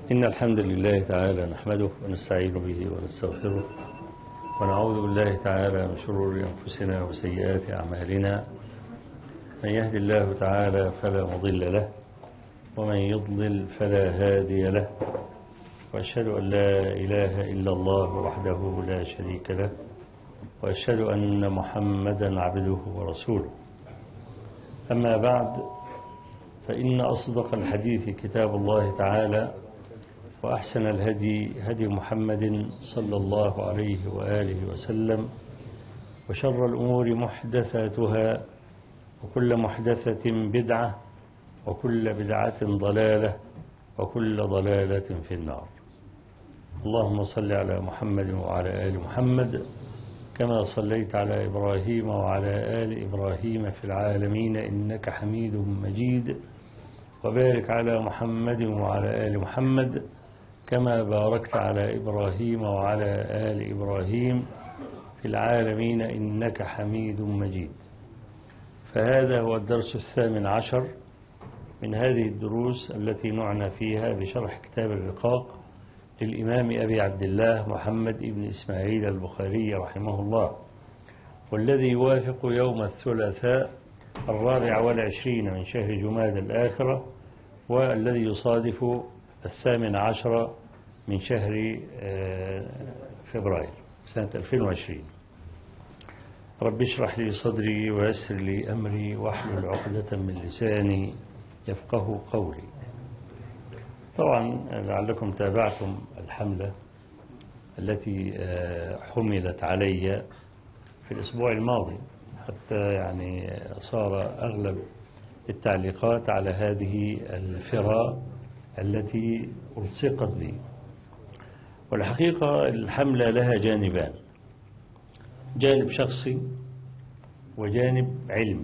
إن الحمد لله تعالى نحمده ونستعين به ونستغفره ونعوذ بالله تعالى من شرور أنفسنا وسيئات أعمالنا من يهد الله تعالى فلا مضل له ومن يضلل فلا هادي له وأشهد أن لا إله إلا الله وحده لا شريك له وأشهد أن محمدا عبده ورسوله أما بعد فإن أصدق الحديث كتاب الله تعالى وأحسن الهدي هدي محمد صلى الله عليه وآله وسلم وشر الأمور محدثاتها وكل محدثة بدعة وكل بدعة ضلالة وكل ضلالة في النار اللهم صل على محمد وعلى آل محمد كما صليت على إبراهيم وعلى آل إبراهيم في العالمين إنك حميد مجيد وبارك على محمد وعلى آل محمد كما باركت على إبراهيم وعلى آل إبراهيم في العالمين إنك حميد مجيد فهذا هو الدرس الثامن عشر من هذه الدروس التي نعنى فيها بشرح كتاب الرقاق للإمام أبي عبد الله محمد بن إسماعيل البخاري رحمه الله والذي يوافق يوم الثلاثاء الرابع والعشرين من شهر جماد الآخرة والذي يصادف الثامن عشر من شهر فبراير سنة 2020 رب اشرح لي صدري ويسر لي أمري واحلل عقدة من لساني يفقه قولي طبعا لعلكم تابعتم الحملة التي حملت علي في الأسبوع الماضي حتى يعني صار أغلب التعليقات على هذه الفراء التي ألصقت لي والحقيقة الحملة لها جانبان جانب شخصي وجانب علمي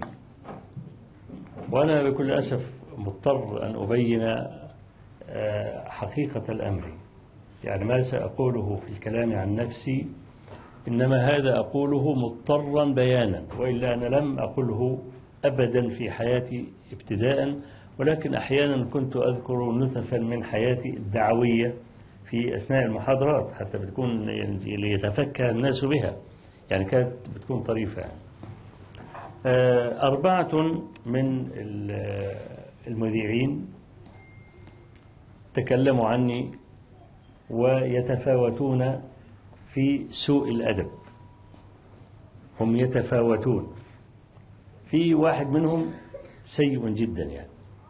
وأنا بكل أسف مضطر أن أبين حقيقة الأمر يعني ما سأقوله في الكلام عن نفسي إنما هذا أقوله مضطرا بيانا وإلا أنا لم أقله أبدا في حياتي ابتداء ولكن أحيانا كنت أذكر نتفا من حياتي الدعوية في أثناء المحاضرات حتى بتكون ليتفكى الناس بها يعني كانت بتكون طريفة يعني. أربعة من المذيعين تكلموا عني ويتفاوتون في سوء الأدب هم يتفاوتون في واحد منهم سيء جدا يعني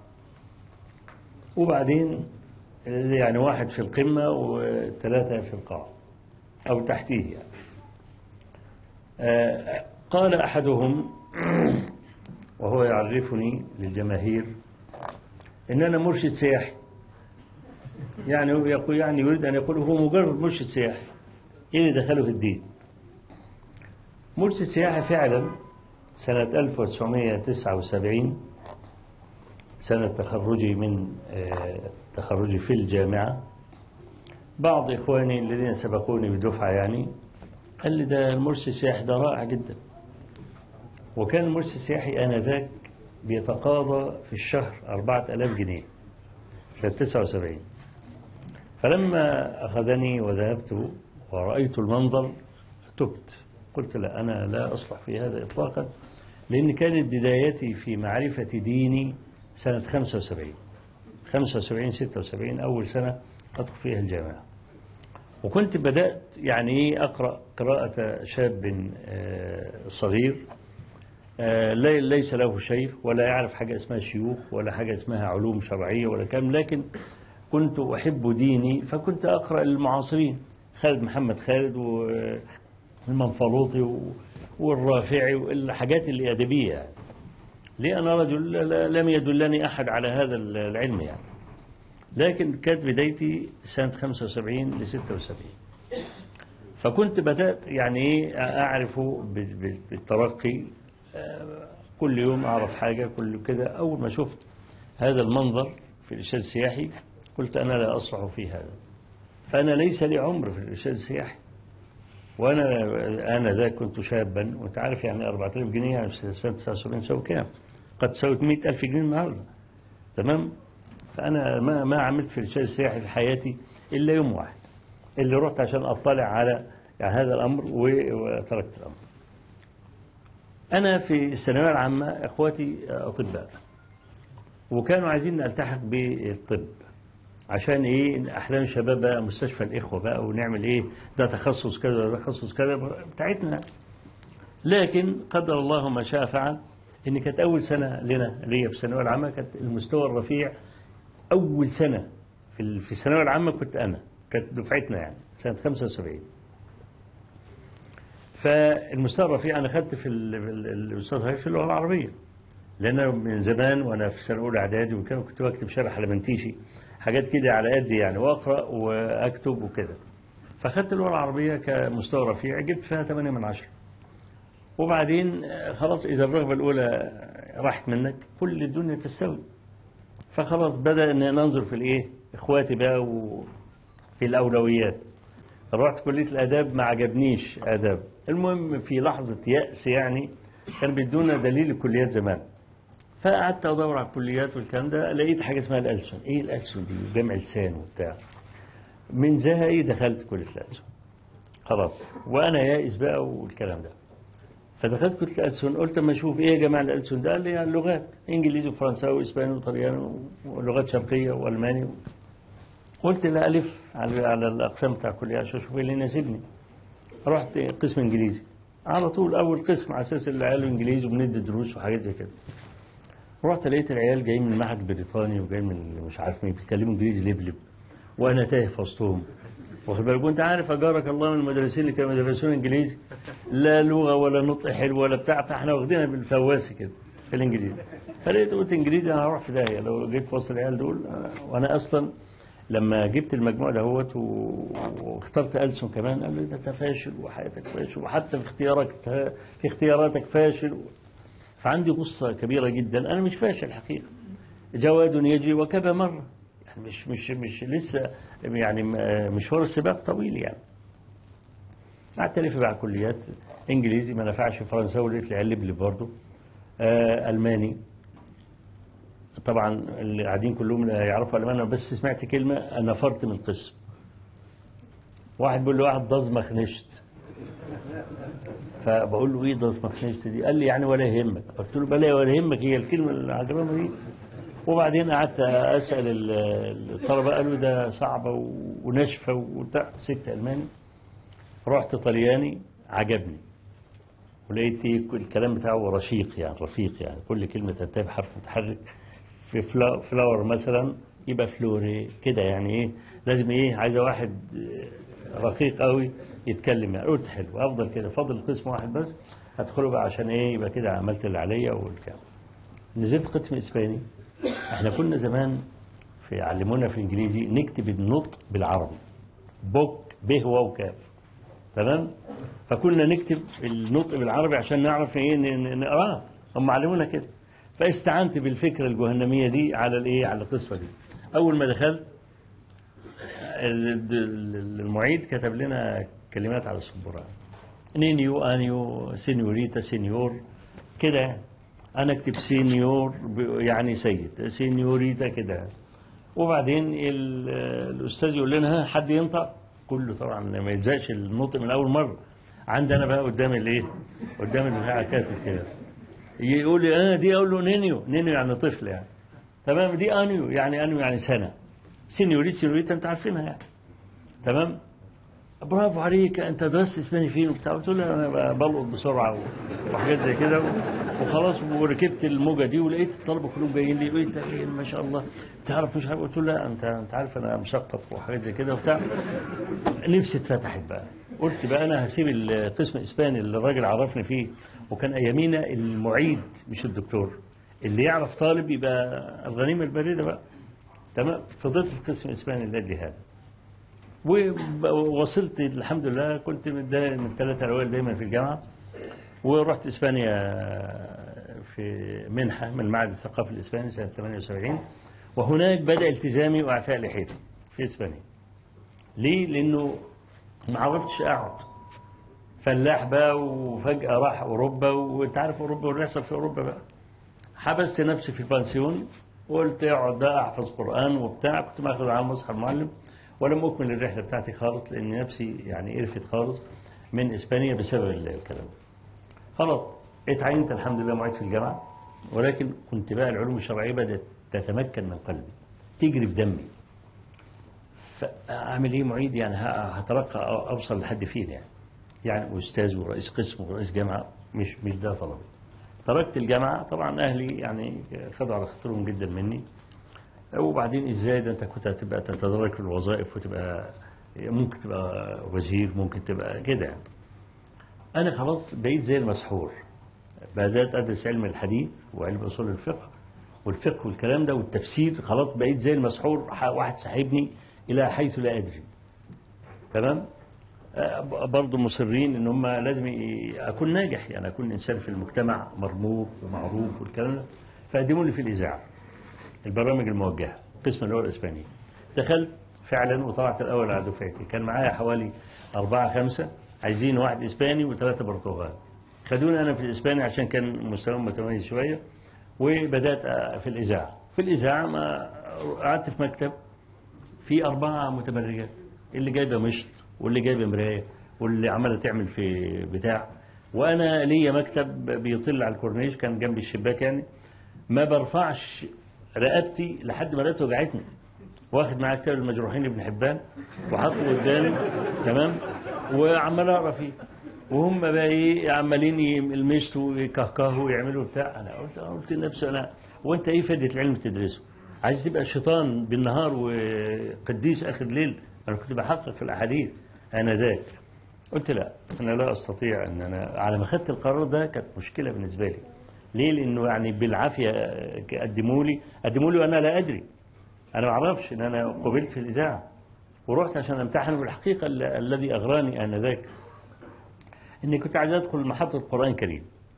وبعدين يعني واحد في القمة وثلاثة في القاع أو تحتيه يعني قال أحدهم وهو يعرفني للجماهير إن أنا مرشد سياحي يعني يقول يعني يريد أن يقول هو مجرد مرشد سياحي إيه اللي دخله في الدين مرشد سياحي فعلا سنة 1979 سنة تخرجي من تخرجي في الجامعة بعض إخواني الذين سبقوني بدفعة يعني قال لي ده المرشد السياحي ده رائع جدا وكان المرشد السياحي آنذاك بيتقاضى في الشهر 4000 جنيه سنة 79 فلما أخذني وذهبت ورأيت المنظر تبت قلت لا أنا لا أصلح في هذا إطلاقا لأن كانت بدايتي في معرفة ديني سنة 75 75 76 أول سنة أدخل فيها الجامعة وكنت بدأت يعني أقرأ قراءة شاب صغير ليس له شيخ ولا يعرف حاجة اسمها شيوخ ولا حاجة اسمها علوم شرعية ولا كام لكن كنت أحب ديني فكنت أقرأ المعاصرين خالد محمد خالد والمنفلوطي والرافعي والحاجات الأدبية يعني. ليه أنا رجل لم يدلني أحد على هذا العلم يعني لكن كانت بدايتي سنة 75 ل 76 فكنت بدأت يعني إيه أعرف بالترقي كل يوم أعرف حاجة كل كده أول ما شفت هذا المنظر في الإرشاد السياحي قلت أنا لا أصلح في هذا فأنا ليس لي عمر في الإرشاد السياحي وأنا أنا ذاك كنت شابا وأنت عارف يعني 4000 جنيه يعني في سنة 79 تساوي كام؟ قد تساوي 100000 جنيه النهارده تمام؟ فأنا ما ما عملت في الإرشاد السياحي في حياتي إلا يوم واحد اللي رحت عشان أطلع على يعني هذا الأمر وتركت الأمر أنا في الثانوية العامة إخواتي أطباء وكانوا عايزين نلتحق بالطب عشان ايه احلام شباب بقى مستشفى الاخوه بقى ونعمل ايه ده تخصص كذا وده تخصص كذا بتاعتنا لكن قدر الله ما شاء فعل ان كانت اول سنه لنا ليا في الثانويه العامه كانت المستوى الرفيع اول سنه في في الثانويه العامه كنت انا كانت دفعتنا يعني سنه 75 فالمستوى الرفيع انا خدت في الاستاذ في اللغه العربيه لان من زمان وانا في سنه اولى اعدادي وكده كنت بكتب شرح لمنتيشي حاجات كده على قدي يعني واقرا واكتب وكده فخدت اللغه العربيه كمستوى رفيع جبت فيها 8 من 10 وبعدين خلاص اذا الرغبه الاولى راحت منك كل الدنيا تستوي فخلاص بدا ان ننظر في الايه اخواتي بقى وفي الاولويات رحت كليه الاداب ما عجبنيش اداب المهم في لحظه ياس يعني كان بيدونا دليل الكليات زمان فقعدت ادور على الكليات والكلام ده لقيت حاجه اسمها الألسن ايه الألسن دي جمع لسان وبتاع من زهقي دخلت كليه الألسن خلاص وانا يائس بقى والكلام ده فدخلت كليه الألسن قلت اما اشوف ايه يا جماعه الألسن ده قال لي يعني اللغات انجليزي وفرنساوي واسباني وطلياني ولغات شرقيه والماني قلت لا الف على على الاقسام بتاع الكليه عشان اشوف ايه اللي يناسبني رحت قسم انجليزي على طول اول قسم على اساس العيال انجليزي وبندي دروس وحاجات زي كده رحت لقيت العيال جايين من معهد بريطاني وجاي من مش عارف مين بيتكلموا انجليزي لبلب وانا تايه في وسطهم واخد بالك وانت عارف اجارك الله من المدرسين اللي كانوا يدرسون انجليزي لا لغه ولا نطق حلو ولا بتاع فاحنا واخدينها بالفواسي كده في الانجليزي فلقيت قلت انجليزي انا هروح في داهيه لو جيت في وسط العيال دول وانا اصلا لما جبت المجموع دهوت واخترت ألسن كمان قال لي ده انت فاشل وحياتك فاشل وحتى في اختيارك في اختياراتك فاشل فعندي غصة كبيرة جدا أنا مش فاشل الحقيقة جواد يجري وكذا مرة يعني مش مش مش لسه يعني مشوار السباق طويل يعني قعدت الف بقى كليات انجليزي ما نفعش فرنساوي لقيت لي علب برضه آه الماني طبعا اللي قاعدين كلهم يعرفوا الماني بس سمعت كلمه نفرت من القسم واحد بيقول له واحد ضزمخ نشت فبقول له ايه ضزمخ نشت دي قال لي يعني ولا يهمك قلت له بلا ولا يهمك هي الكلمه العجرمه دي وبعدين قعدت اسال الطلبه قالوا ده صعبه وناشفه وبتاع ست الماني رحت طلياني عجبني ولقيت ايه الكلام بتاعه رشيق يعني رفيق يعني كل كلمه تنتهي بحرف متحرك في فلاور مثلا يبقى فلوري كده يعني ايه لازم ايه عايزه واحد رقيق قوي يتكلم يعني قلت حلو افضل كده فاضل قسم واحد بس هدخله بقى عشان ايه يبقى كده عملت اللي عليا والكلام نزلت قسم اسباني احنا كنا زمان في علمونا في الانجليزي نكتب النطق بالعربي بوك به واو كاف تمام فكنا نكتب النطق بالعربي عشان نعرف ايه نقراه هم علمونا كده فاستعنت بالفكره الجهنميه دي على الايه على القصه دي اول ما دخلت المعيد كتب لنا كلمات على السبوره نينيو انيو سينيوريتا سينيور كده يعني انا اكتب سينيور يعني سيد سينيوريتا كده وبعدين الاستاذ يقول لنا حد ينطق كله طبعا ما يتزقش النطق من اول مره عندنا بقى قدام الايه قدام البتاع كاتب كده يقول لي اه دي اقول له نينيو نينيو يعني طفل يعني تمام دي انيو يعني انيو يعني سنه سينيوريتا سينيوريتا انت عارفينها يعني تمام برافو عليك انت درست اسباني فين وبتاع قلت له انا بلقط بسرعه وحاجات زي كده وخلاص وركبت الموجه دي ولقيت الطلبه كلهم جايين لي انت ايه ما شاء الله تعرف مش عارف قلت له لا انت انت عارف انا مثقف وحاجات زي كده وبتاع نفسي اتفتحت بقى قلت بقى انا هسيب القسم الاسباني اللي الراجل عرفني فيه وكان ايامينا المعيد مش الدكتور اللي يعرف طالب يبقى الغنيمه البارده بقى تمام فضلت في القسم الاسباني لاجل هذا ووصلت الحمد لله كنت من الثلاثة الأوائل دايما في الجامعة ورحت إسبانيا في منحة من معهد الثقافة الإسباني سنة 78 وهناك بدأ التزامي وإعفاء لحيتي في إسبانيا ليه؟ لأنه ما عرفتش أقعد فلاح بقى وفجأة راح أوروبا وأنت عارف أوروبا واللي يحصل في أوروبا بقى حبست نفسي في البنسيون وقلت اقعد بقى احفظ قرآن وبتاع كنت ماخد معاه مصحف المعلم ولم أكمل الرحلة بتاعتي خالص لأن نفسي يعني قرفت خالص من إسبانيا بسبب الكلام خلاص اتعينت الحمد لله معيد في الجامعة ولكن كنت بقى العلوم الشرعية بدأت تتمكن من قلبي تجري في دمي فأعمل إيه معيد يعني هترقى أوصل لحد فين يعني يعني أستاذ ورئيس قسم ورئيس جامعة مش مش ده طلبي تركت الجامعة طبعا أهلي يعني خدوا على خاطرهم جدا مني وبعدين إزاي ده أنت كنت هتبقى تتدرج في الوظائف وتبقى ممكن تبقى وزير ممكن تبقى كده يعني أنا خلاص بقيت زي المسحور بدأت أدرس علم الحديث وعلم أصول الفقه والفقه والكلام ده والتفسير خلاص بقيت زي المسحور واحد سحبني إلى حيث لا أدري تمام برضه مصرين ان هم لازم اكون ناجح يعني اكون انسان في المجتمع مرموق ومعروف والكلام ده فقدموا لي في الاذاعه البرامج الموجهه قسم اللغه الاسبانيه دخلت فعلا وطلعت الاول على دفعتي كان معايا حوالي أربعة خمسة عايزين واحد اسباني وثلاثة برتغال خدوني انا في الاسباني عشان كان مستواهم متميز شويه وبدات في الاذاعه في الاذاعه ما قعدت في مكتب في أربعة متبرجات اللي جايبه مشط واللي جايبه مرايه واللي عماله تعمل في بتاع وانا ليا مكتب بيطل على الكورنيش كان جنب الشباك يعني ما برفعش رقبتي لحد ما رقبتي وجعتني واخد معايا كتاب المجروحين ابن حبان وحاطه قدامي تمام وعمال اقرا فيه وهم بقى ايه عمالين يلمسوا ويكهكهوا ويعملوا بتاع انا قلت قلت لنفسي انا وانت ايه فائده العلم تدرسه عايز تبقى شيطان بالنهار وقديس اخر ليل انا كنت بحقق في الاحاديث انا ذاك قلت لا انا لا استطيع ان انا على ما خدت القرار ده كانت مشكله بالنسبه لي ليه لانه يعني بالعافيه قدموا لي قدموا لي وانا لا ادري انا ما اعرفش ان انا قبلت في الاذاعه ورحت عشان امتحن بالحقيقه الذي اغراني انذاك اني كنت عايز ادخل محطه قران كريم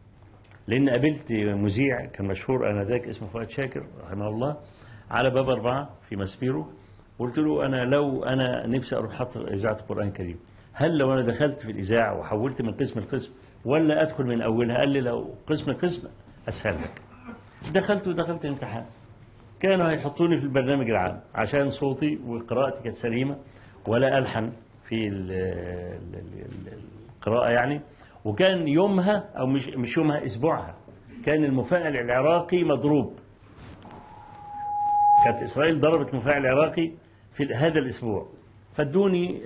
لان قابلت مذيع كان مشهور انذاك اسمه فؤاد شاكر رحمه الله على باب أربعة في مسبيرو قلت له أنا لو أنا نفسي أروح حط إذاعة القرآن الكريم هل لو أنا دخلت في الإذاعة وحولت من قسم لقسم ولا أدخل من أولها قال لي لو قسم قسم أسهل لك دخلت ودخلت الامتحان كانوا هيحطوني في البرنامج العام عشان صوتي وقراءتي كانت سليمة ولا ألحن في القراءة يعني وكان يومها أو مش مش يومها أسبوعها كان المفاعل العراقي مضروب كانت إسرائيل ضربت المفاعل العراقي في هذا الأسبوع فادوني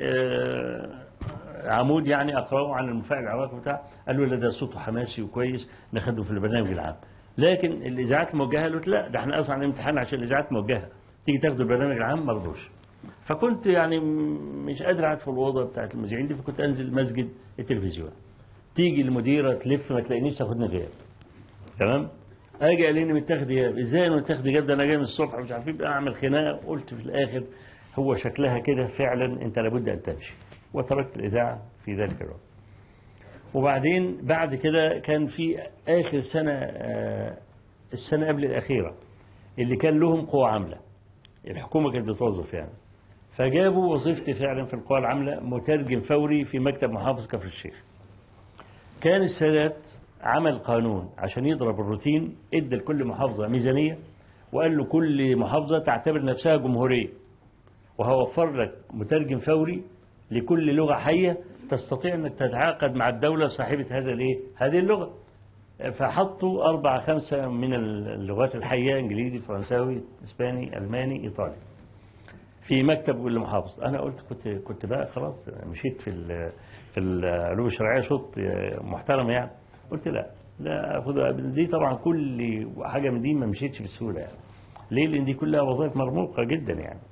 عمود يعني أقرأه عن المفاعل العراقي بتاع قالوا له ده صوته حماسي وكويس ناخده في البرنامج العام لكن الإذاعات موجهة قالت لا ده احنا أصلا امتحان عشان الإذاعات موجهة تيجي تاخد البرنامج العام ما رضوش فكنت يعني مش قادر اقعد في الأوضة بتاعت المذيعين دي فكنت أنزل مسجد التلفزيون تيجي المديرة تلف ما تلاقينيش تاخدني غياب تمام اجي قال لي متاخد غياب ازاي انا متاخد غياب ده انا جاي من الصبح مش عارف ايه اعمل خناقه قلت في الاخر هو شكلها كده فعلا انت لابد ان تمشي وتركت الاذاعه في ذلك الوقت وبعدين بعد كده كان في اخر سنه السنه قبل الاخيره اللي كان لهم قوى عامله الحكومه كانت بتوظف يعني فجابوا وظيفتي فعلا في القوى العامله مترجم فوري في مكتب محافظ كفر الشيخ كان السادات عمل قانون عشان يضرب الروتين ادى لكل محافظة ميزانية وقال له كل محافظة تعتبر نفسها جمهورية وهوفر لك مترجم فوري لكل لغة حية تستطيع أنك تتعاقد مع الدولة صاحبة هذا الايه هذه اللغة فحطوا أربعة خمسة من اللغات الحية إنجليزي فرنساوي إسباني ألماني إيطالي في مكتب المحافظ أنا قلت كنت كنت بقى خلاص مشيت في في العلوم الشرعية شوط محترم يعني قلت لا لا أخذها دي طبعا كل حاجة من دي ما مشيتش بسهولة يعني ليه لأن دي كلها وظائف مرموقة جدا يعني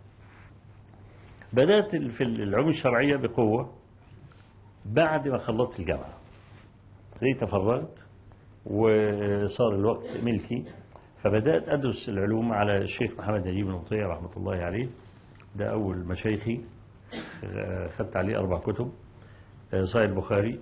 بدأت في العلوم الشرعية بقوة بعد ما خلصت الجامعة ليه تفرغت وصار الوقت ملكي فبدأت أدرس العلوم على الشيخ محمد نجيب المطيع رحمة الله عليه ده أول مشايخي خدت عليه أربع كتب صحيح البخاري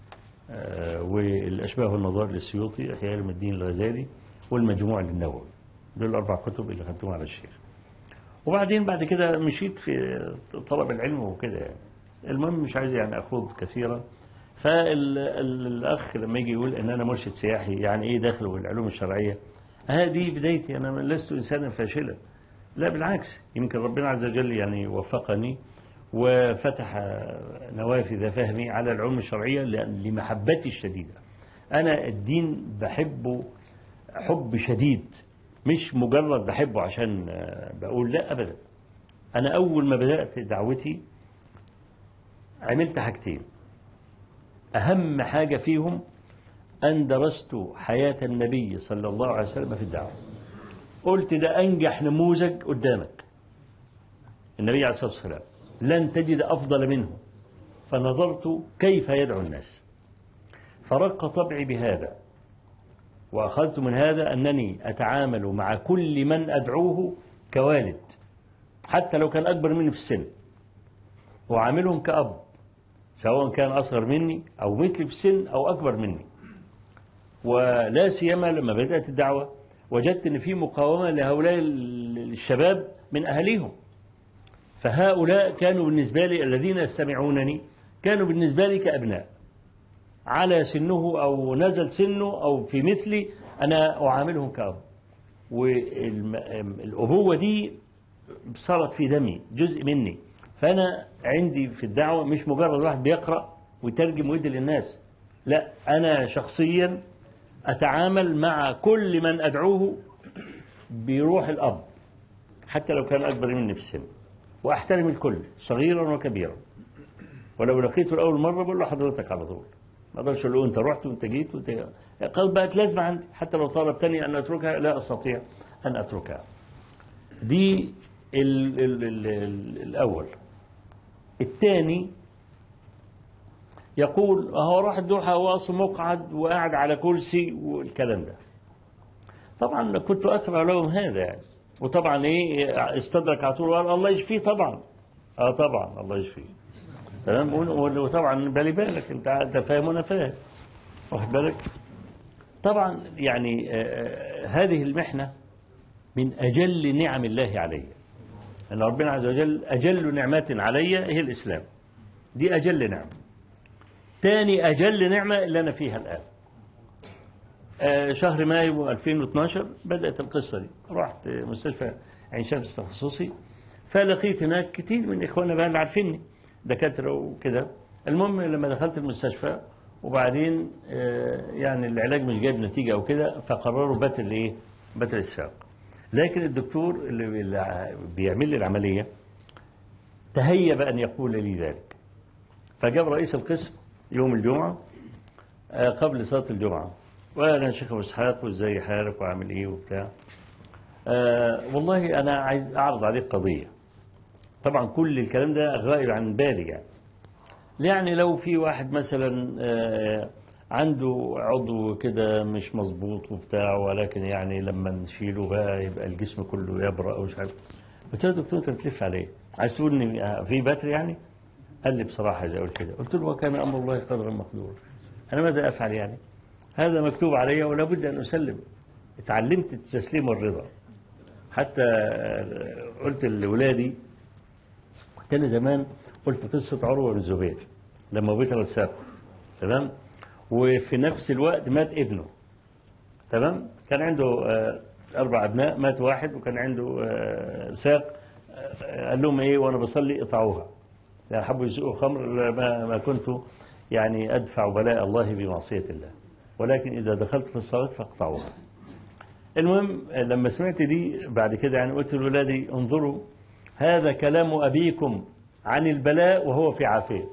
والأشباه والنظار للسيوطي أحياء علم الدين الغزالي والمجموع للنووي دول الأربع كتب اللي خدتهم على الشيخ وبعدين بعد كده مشيت في طلب العلم وكده يعني المهم مش عايز يعني أخوض كثيرا فالأخ لما يجي يقول إن أنا مرشد سياحي يعني إيه داخل العلوم الشرعية هذه بدايتي أنا لست إنسانا فاشلا لا بالعكس يمكن ربنا عز وجل يعني وفقني وفتح نوافذ فهمي على العلوم الشرعية لمحبتي الشديدة أنا الدين بحبه حب شديد مش مجرد بحبه عشان بقول لا أبدا أنا أول ما بدأت دعوتي عملت حاجتين أهم حاجة فيهم أن درست حياة النبي صلى الله عليه وسلم في الدعوة قلت ده أنجح نموذج قدامك النبي عليه الصلاة والسلام لن تجد أفضل منه فنظرت كيف يدعو الناس فرق طبعي بهذا وأخذت من هذا أنني أتعامل مع كل من أدعوه كوالد حتى لو كان أكبر مني في السن وعاملهم كأب سواء كان أصغر مني أو مثلي في السن أو أكبر مني ولا سيما لما بدأت الدعوة وجدت أن في مقاومة لهؤلاء الشباب من أهليهم فهؤلاء كانوا بالنسبة لي الذين يستمعونني كانوا بالنسبة لي كأبناء على سنه أو نزل سنه أو في مثلي أنا أعاملهم كأب والأبوة دي صارت في دمي جزء مني فأنا عندي في الدعوة مش مجرد واحد بيقرأ ويترجم ويدي للناس لا أنا شخصيا أتعامل مع كل من أدعوه بروح الأب حتى لو كان أكبر مني في السن وأحترم الكل صغيرا وكبيرا ولو لقيته لأول مرة بقول له حضرتك على طول ما اقدرش اقول له انت رحت وانت جيت وانت قال بقت لازمه عندي حتى لو طلبتني ان اتركها لا استطيع ان اتركها دي ال ال ال ال الاول الثاني يقول هو راح الدوحه هو اصلا مقعد وقاعد على كرسي والكلام ده طبعا كنت اكره لهم هذا يعني وطبعا ايه استدرك على طول وقال الله يشفيه طبعا اه طبعا الله يشفيه تمام وطبعا بالي بالك انت انت فاهم وانا فاهم واخد بالك طبعا يعني هذه المحنة من أجل نعم الله علي أن ربنا عز وجل أجل نعمات علي هي الإسلام دي أجل نعمة تاني أجل نعمة اللي أنا فيها الآن شهر مايو 2012 بدأت القصة دي رحت مستشفى عين شمس التخصصي فلقيت هناك كتير من إخواننا بقى اللي عارفيني دكاترة وكده المهم لما دخلت المستشفى وبعدين يعني العلاج مش جايب نتيجة أو كده فقرروا بتر إيه بتر الساق لكن الدكتور اللي بيعمل لي العملية تهيب أن يقول لي ذلك فجاب رئيس القسم يوم الجمعة قبل صلاة الجمعة وأنا شيخ أبو إسحاق وإزاي حالك وعامل إيه وبتاع أه والله أنا عايز أعرض عليك قضية طبعا كل الكلام ده غائب عن بالي يعني يعني لو في واحد مثلا عنده عضو كده مش مظبوط وبتاع ولكن يعني لما نشيله بقى يبقى الجسم كله يبرأ ومش عارف قلت له دكتور انت بتلف عليه عايز تقول ان في بتر يعني قال لي بصراحة زي قلت كده قلت له وكان أمر الله قدرا مقدورا أنا ماذا أفعل يعني هذا مكتوب علي ولا بد أن أسلم اتعلمت التسليم والرضا حتى قلت لأولادي كنت أنا زمان قلت قصة عروة بن الزبير لما بيتر الساق تمام وفي نفس الوقت مات ابنه تمام كان عنده أربع أبناء مات واحد وكان عنده ساق قال لهم إيه وأنا بصلي اقطعوها يعني حبوا يسوقوا خمر ما, ما كنت يعني أدفع بلاء الله بمعصية الله ولكن إذا دخلت في الصلاة فاقطعوها المهم لما سمعت دي بعد كده يعني قلت لولادي انظروا هذا كلام أبيكم عن البلاء وهو في عافية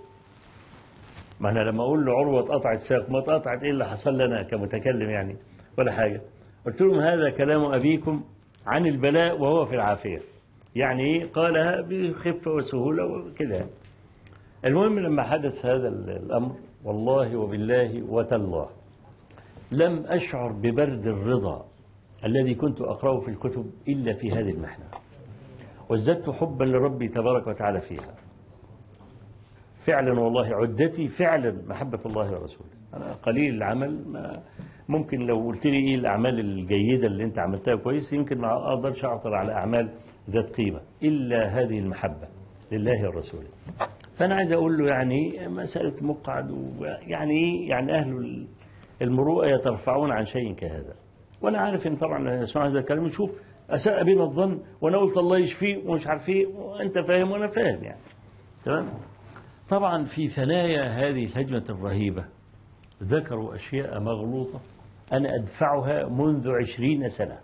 ما أنا لما أقول له عروة اتقطعت ساق ما اتقطعت إيه اللي حصل لنا كمتكلم يعني ولا حاجة قلت لهم هذا كلام أبيكم عن البلاء وهو في العافية يعني إيه قالها بخفة وسهولة وكده المهم لما حدث هذا الأمر والله وبالله وتالله لم أشعر ببرد الرضا الذي كنت أقرأه في الكتب إلا في هذه المحنة وازددت حبا لربي تبارك وتعالى فيها فعلا والله عدتي فعلا محبة الله ورسوله أنا قليل العمل ما ممكن لو قلت لي إيه الأعمال الجيدة اللي أنت عملتها كويس يمكن ما أقدرش أعطر على أعمال ذات قيمة إلا هذه المحبة لله ورسوله فأنا عايز أقول له يعني مسألة مقعد يعني إيه يعني أهل المروءة يترفعون عن شيء كهذا وانا عارف ان طبعا اسمع هذا الكلام نشوف اساء بنا الظن وانا قلت الله يشفيه ومش عارف ايه وانت فاهم وانا فاهم يعني تمام طبعا في ثنايا هذه الهجمة الرهيبة ذكروا أشياء مغلوطة أنا أدفعها منذ عشرين سنة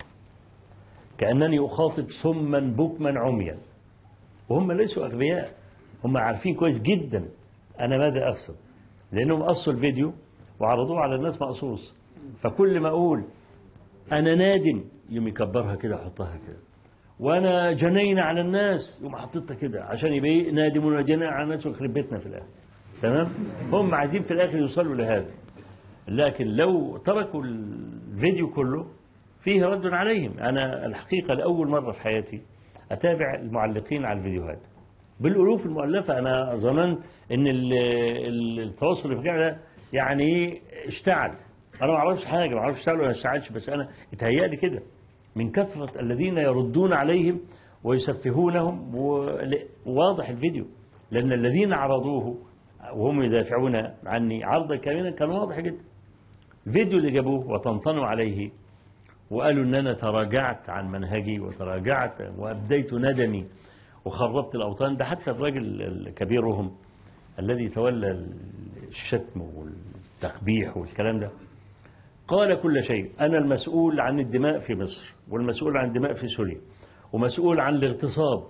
كأنني أخاطب صما بكما عميا وهم ليسوا أغبياء هم عارفين كويس جدا أنا ماذا أقصد لأنهم قصوا الفيديو وعرضوه على الناس مقصوص فكل ما أقول أنا نادم يوم يكبرها كده يحطها كده وأنا جنين على الناس يوم حطيتها كده عشان يبقى إيه نادم وجنين على الناس ويخرب بيتنا في الآخر تمام هم عايزين في الآخر يوصلوا لهذا لكن لو تركوا الفيديو كله فيه رد عليهم أنا الحقيقة لأول مرة في حياتي أتابع المعلقين على الفيديوهات بالألوف المؤلفة أنا ظننت أن ال- ال- التواصل الاجتماعي ده يعني إيه اشتعل أنا ما أعرفش حاجة ما أعرفش اشتعل ولا ما اشتعلش بس أنا اتهيألي كده من كثرة الذين يردون عليهم ويسفهونهم ول- وواضح الفيديو لأن الذين عرضوه وهم يدافعون عني عرضا كاملا كان واضح جدا الفيديو اللي جابوه وطنطنوا عليه وقالوا ان انا تراجعت عن منهجي وتراجعت وابديت ندمي وخربت الاوطان ده حتى الراجل الكبيرهم الذي تولى الشتم والتقبيح والكلام ده قال كل شيء انا المسؤول عن الدماء في مصر والمسؤول عن الدماء في سوريا ومسؤول عن الاغتصاب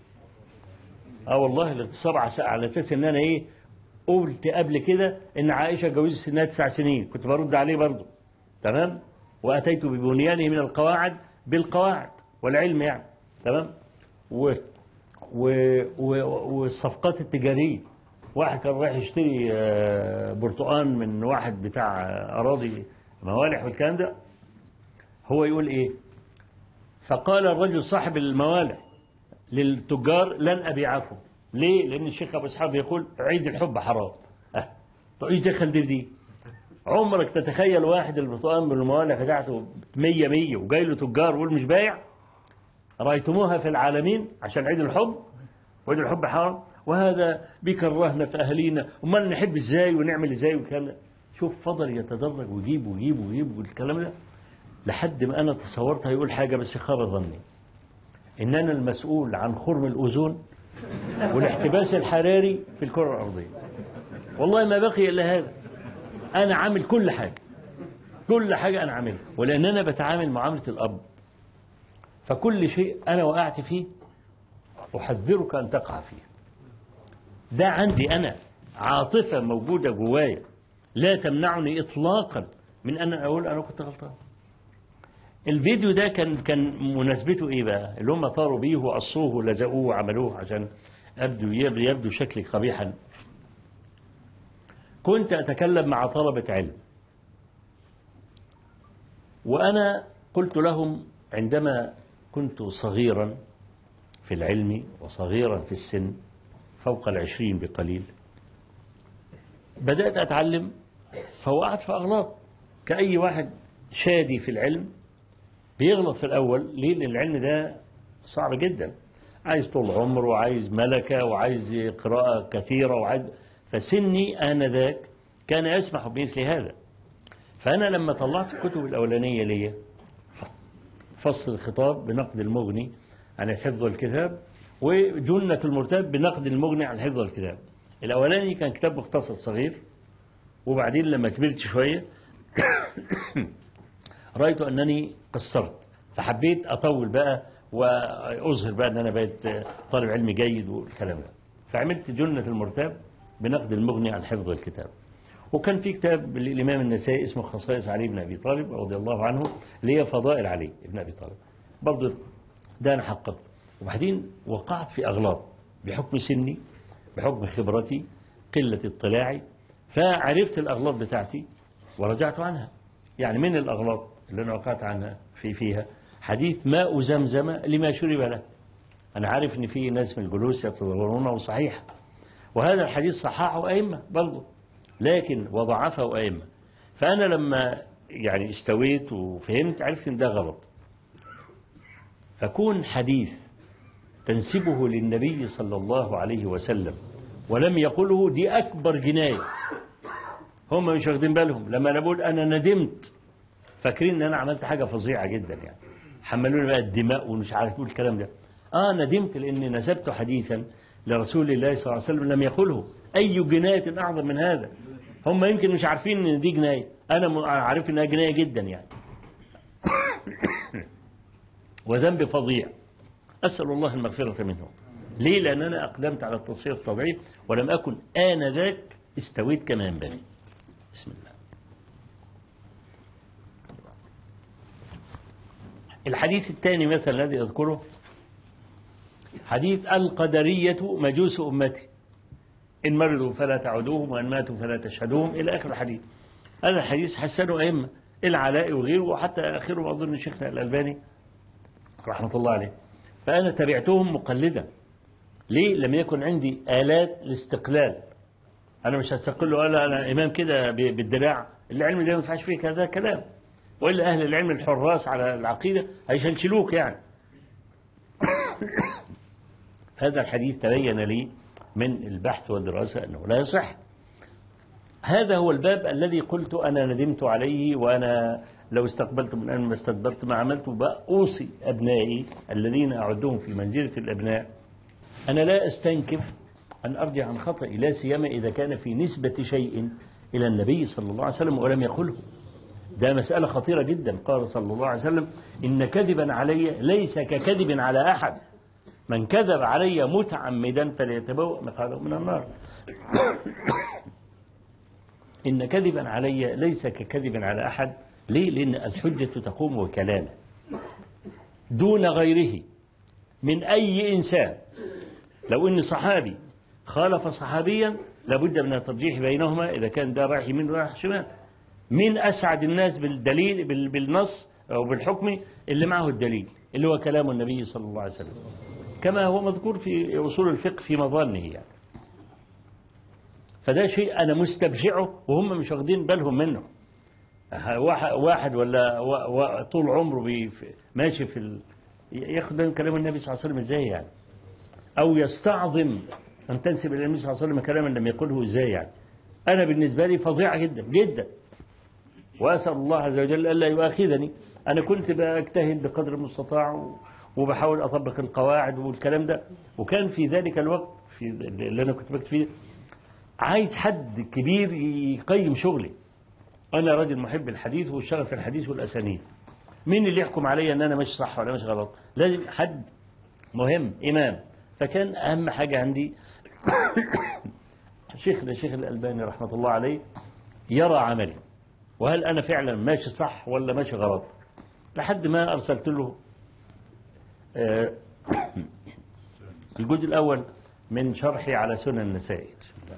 اه والله الاغتصاب عس- على اساس ان انا ايه قلت قبل كده ان عائشه جوزت سنها تسع سنين كنت برد عليه برضه تمام واتيت ببنيانه من القواعد بالقواعد والعلم يعني تمام و و و والصفقات التجاريه واحد كان رايح يشتري آه، برتقان من واحد بتاع آه، اراضي موالح والكلام ده هو يقول ايه فقال الرجل صاحب الموالح للتجار لن أبيعكم ليه؟ لأن الشيخ أبو إسحاق يقول عيد الحب حرام أه. طب إيش دخل دي دي؟ عمرك تتخيل واحد البرتقال من الموالح بتاعته 100 100 وجاي له تجار ويقول مش بايع؟ رأيتموها في العالمين عشان عيد الحب وعيد الحب حرام وهذا بيكرهنا في أهالينا وما نحب إزاي ونعمل إزاي والكلام ده شوف فضل يتدرج ويجيب ويجيب ويجيب والكلام ده لحد ما أنا تصورت هيقول حاجة بس خاب ظني إن أنا المسؤول عن خرم الأوزون والاحتباس الحراري في الكرة الأرضية والله ما بقي إلا هذا أنا عامل كل حاجة كل حاجة أنا عاملها ولأن أنا بتعامل معاملة الأب فكل شيء أنا وقعت فيه أحذرك أن تقع فيه ده عندي أنا عاطفة موجودة جوايا لا تمنعني إطلاقا من أن أقول أنا كنت غلطان الفيديو ده كان كان مناسبته ايه بقى اللي هم طاروا بيه وقصوه ولزقوه وعملوه عشان ابدو يبدو, يبدو شكلي قبيحا كنت اتكلم مع طلبة علم وانا قلت لهم عندما كنت صغيرا في العلم وصغيرا في السن فوق العشرين بقليل بدأت أتعلم فوقعت في أغلاط كأي واحد شادي في العلم بيغلط في الأول ليه لأن العلم ده صعب جدا عايز طول عمر وعايز ملكة وعايز قراءة كثيرة وعايز فسني آنذاك كان يسمح بمثل هذا فأنا لما طلعت الكتب الأولانية ليا فصل الخطاب بنقد المغني عن الحفظ والكتاب وجنة المرتاب بنقد المغني عن الحفظ والكتاب الأولاني كان كتاب مختصر صغير وبعدين لما كبرت شوية رأيت أنني قصرت فحبيت أطول بقى وأظهر بقى أن أنا بقيت طالب علمي جيد والكلام ده فعملت جنة المرتاب بنقد المغني عن حفظ الكتاب وكان في كتاب للإمام النسائي اسمه خصائص علي بن أبي طالب رضي الله عنه اللي هي فضائل علي بن أبي طالب برضه ده أنا حققت وبعدين وقعت في أغلاط بحكم سني بحكم خبرتي قلة اطلاعي فعرفت الأغلاط بتاعتي ورجعت عنها يعني من الأغلاط اللي أنا وقعت عنها في فيها حديث ماء زمزم لما شرب له أنا عارف إن في ناس من الجلوس يتظاهرونه صحيح وهذا الحديث صححه أئمة برضه لكن وضعفه أئمة فأنا لما يعني استويت وفهمت عرفت إن ده غلط فكون حديث تنسبه للنبي صلى الله عليه وسلم ولم يقله دي أكبر جناية هم مش واخدين بالهم لما أنا بقول أنا ندمت فاكرين ان انا عملت حاجة فظيعة جدا يعني حملوني بقى الدماء ومش عارف اقول الكلام ده اه ندمت لاني نسبت حديثا لرسول الله صلى الله عليه وسلم لم يقله اي جناية اعظم من هذا هم يمكن مش عارفين ان دي جناية انا م- عارف انها جناية جدا يعني وذنب فظيع أسأل الله المغفرة منه ليه لأن أنا أقدمت على التصحيح الطبيعي ولم أكن آنذاك استويت كما ينبغي بسم الله الحديث الثاني مثلا الذي أذكره حديث القدرية مجوس أمتي إن مرضوا فلا تعودوهم وإن ماتوا فلا تشهدوهم إلى آخر الحديث هذا الحديث حسنه أئمة العلاء وغيره وحتى آخره أظن شيخنا الألباني رحمة الله عليه فأنا تبعتهم مقلدا ليه لم يكن عندي آلات الاستقلال أنا مش هستقل ولا أنا إمام كده ب- بالدراع العلم ده ما ينفعش فيه كذا كلام وإلا أهل العلم الحراس على العقيدة هيشنشلوك يعني هذا الحديث تبين لي من البحث والدراسة أنه لا يصح هذا هو الباب الذي قلت أنا ندمت عليه وأنا لو استقبلت من أن ما استدبرت ما عملت بقى أوصي أبنائي الذين أعدهم في منزلة الأبناء أنا لا أستنكف أن أرجع عن خطئي لا سيما إذا كان في نسبة شيء إلى النبي صلى الله عليه وسلم ولم يقله ده مسألة خطيرة جدا قال صلى الله عليه وسلم إن كذبا علي ليس ككذب على أحد من كذب علي متعمدا فليتبوأ مقعده من النار إن كذبا علي ليس ككذب على أحد ليه؟ لأن الحجة تقوم وكلامه دون غيره من أي إنسان لو إن صحابي خالف صحابيا لابد من الترجيح بينهما إذا كان ده رايح يمين ورايح شمال من أسعد الناس بالدليل بال- بالنص أو بالحكم اللي معه الدليل اللي هو كلام النبي صلى الله عليه وسلم كما هو مذكور في أصول الفقه في مظانه يعني فده شيء أنا مستبشعه وهم مش واخدين بالهم منه واحد- واحد ولا و- و- طول عمره بي- في- ماشي في ال... ياخد بالهم كلام النبي صلى الله عليه وسلم ازاي يعني أو يستعظم أن تنسب إلى النبي صلى الله عليه وسلم كلاما لم يقله ازاي يعني أنا بالنسبة لي فظيعة جدا جدا وأسأل الله عز وجل ألا يؤاخذني أنا كنت بجتهد بقدر المستطاع و- وبحاول أطبق القواعد والكلام ده وكان في ذلك الوقت في اللي أنا كنت بكتب فيه عايز حد كبير يقيم شغلي أنا راجل محب الحديث والشغل في الحديث والأسانيد مين اللي يحكم عليا أن أنا مش صح ولا مش غلط لازم حد مهم إمام فكان أهم حاجة عندي شيخنا الشيخ الألباني رحمة الله عليه يرى عملي وهل أنا فعلا ماشي صح ولا ماشي غلط لحد ما أرسلت له آه، الجزء الأول من شرحي على سنن النسائي بسم الله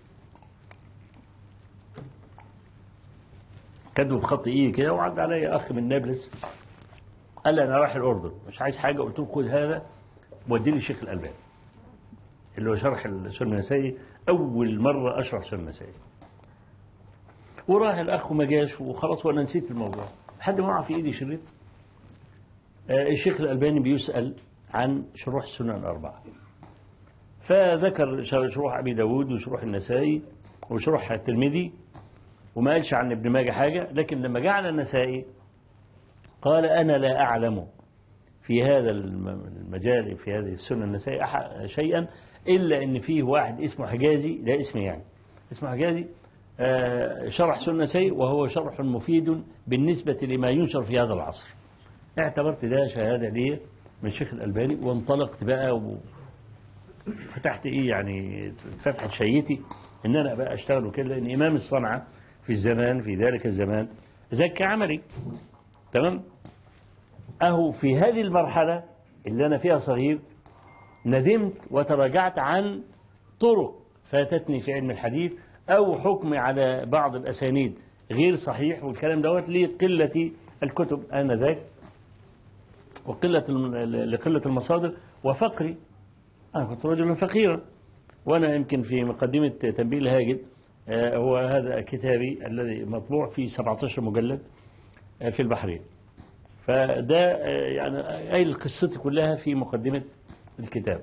كاتبه بخط ايدي كده وعد عليا اخ من نابلس قال لي انا رايح الاردن مش عايز حاجه قلت له خد هذا ودي لي الشيخ الالباني اللي هو شرح السنه النسائي اول مره اشرح سنه النسائي وراح الاخ وما جاش وخلاص وانا نسيت الموضوع لحد ما وقع في ايدي شريط آه، الشيخ الالباني بيسال عن شروح السنن الاربعه فذكر شروح ابي داود وشروح النسائي وشروح الترمذي وما قالش عن ابن ماجه حاجة لكن لما جاء على النسائي قال أنا لا أعلم في هذا الم- المجال في هذه السنة النسائي أح- شيئا إلا أن فيه واحد اسمه حجازي ده اسمه يعني اسمه حجازي آه، شرح سنة النسائي وهو شرح مفيد بالنسبة لما ينشر في هذا العصر اعتبرت ده شهادة لي من الشيخ الألباني وانطلقت بقى وفتحت إيه يعني فتحت شيتي إن أنا بقى أشتغل وكده لأن إمام الصنعة في الزمان في ذلك الزمان زكى عملي تمام أهو في هذه المرحلة اللي أنا فيها صغير ندمت وتراجعت عن طرق فاتتني في علم الحديث أو حكم على بعض الأسانيد غير صحيح والكلام دوت لقلة الكتب آنذاك وقلة الم- لقلة المصادر وفقري أنا كنت رجلا فقيرا وأنا يمكن في مقدمة تنبيه الهاجد آه، هو هذا كتابي الذي مطبوع في 17 مجلد آه، في البحرين فده آه، يعني قايل قصتي كلها في مقدمة الكتاب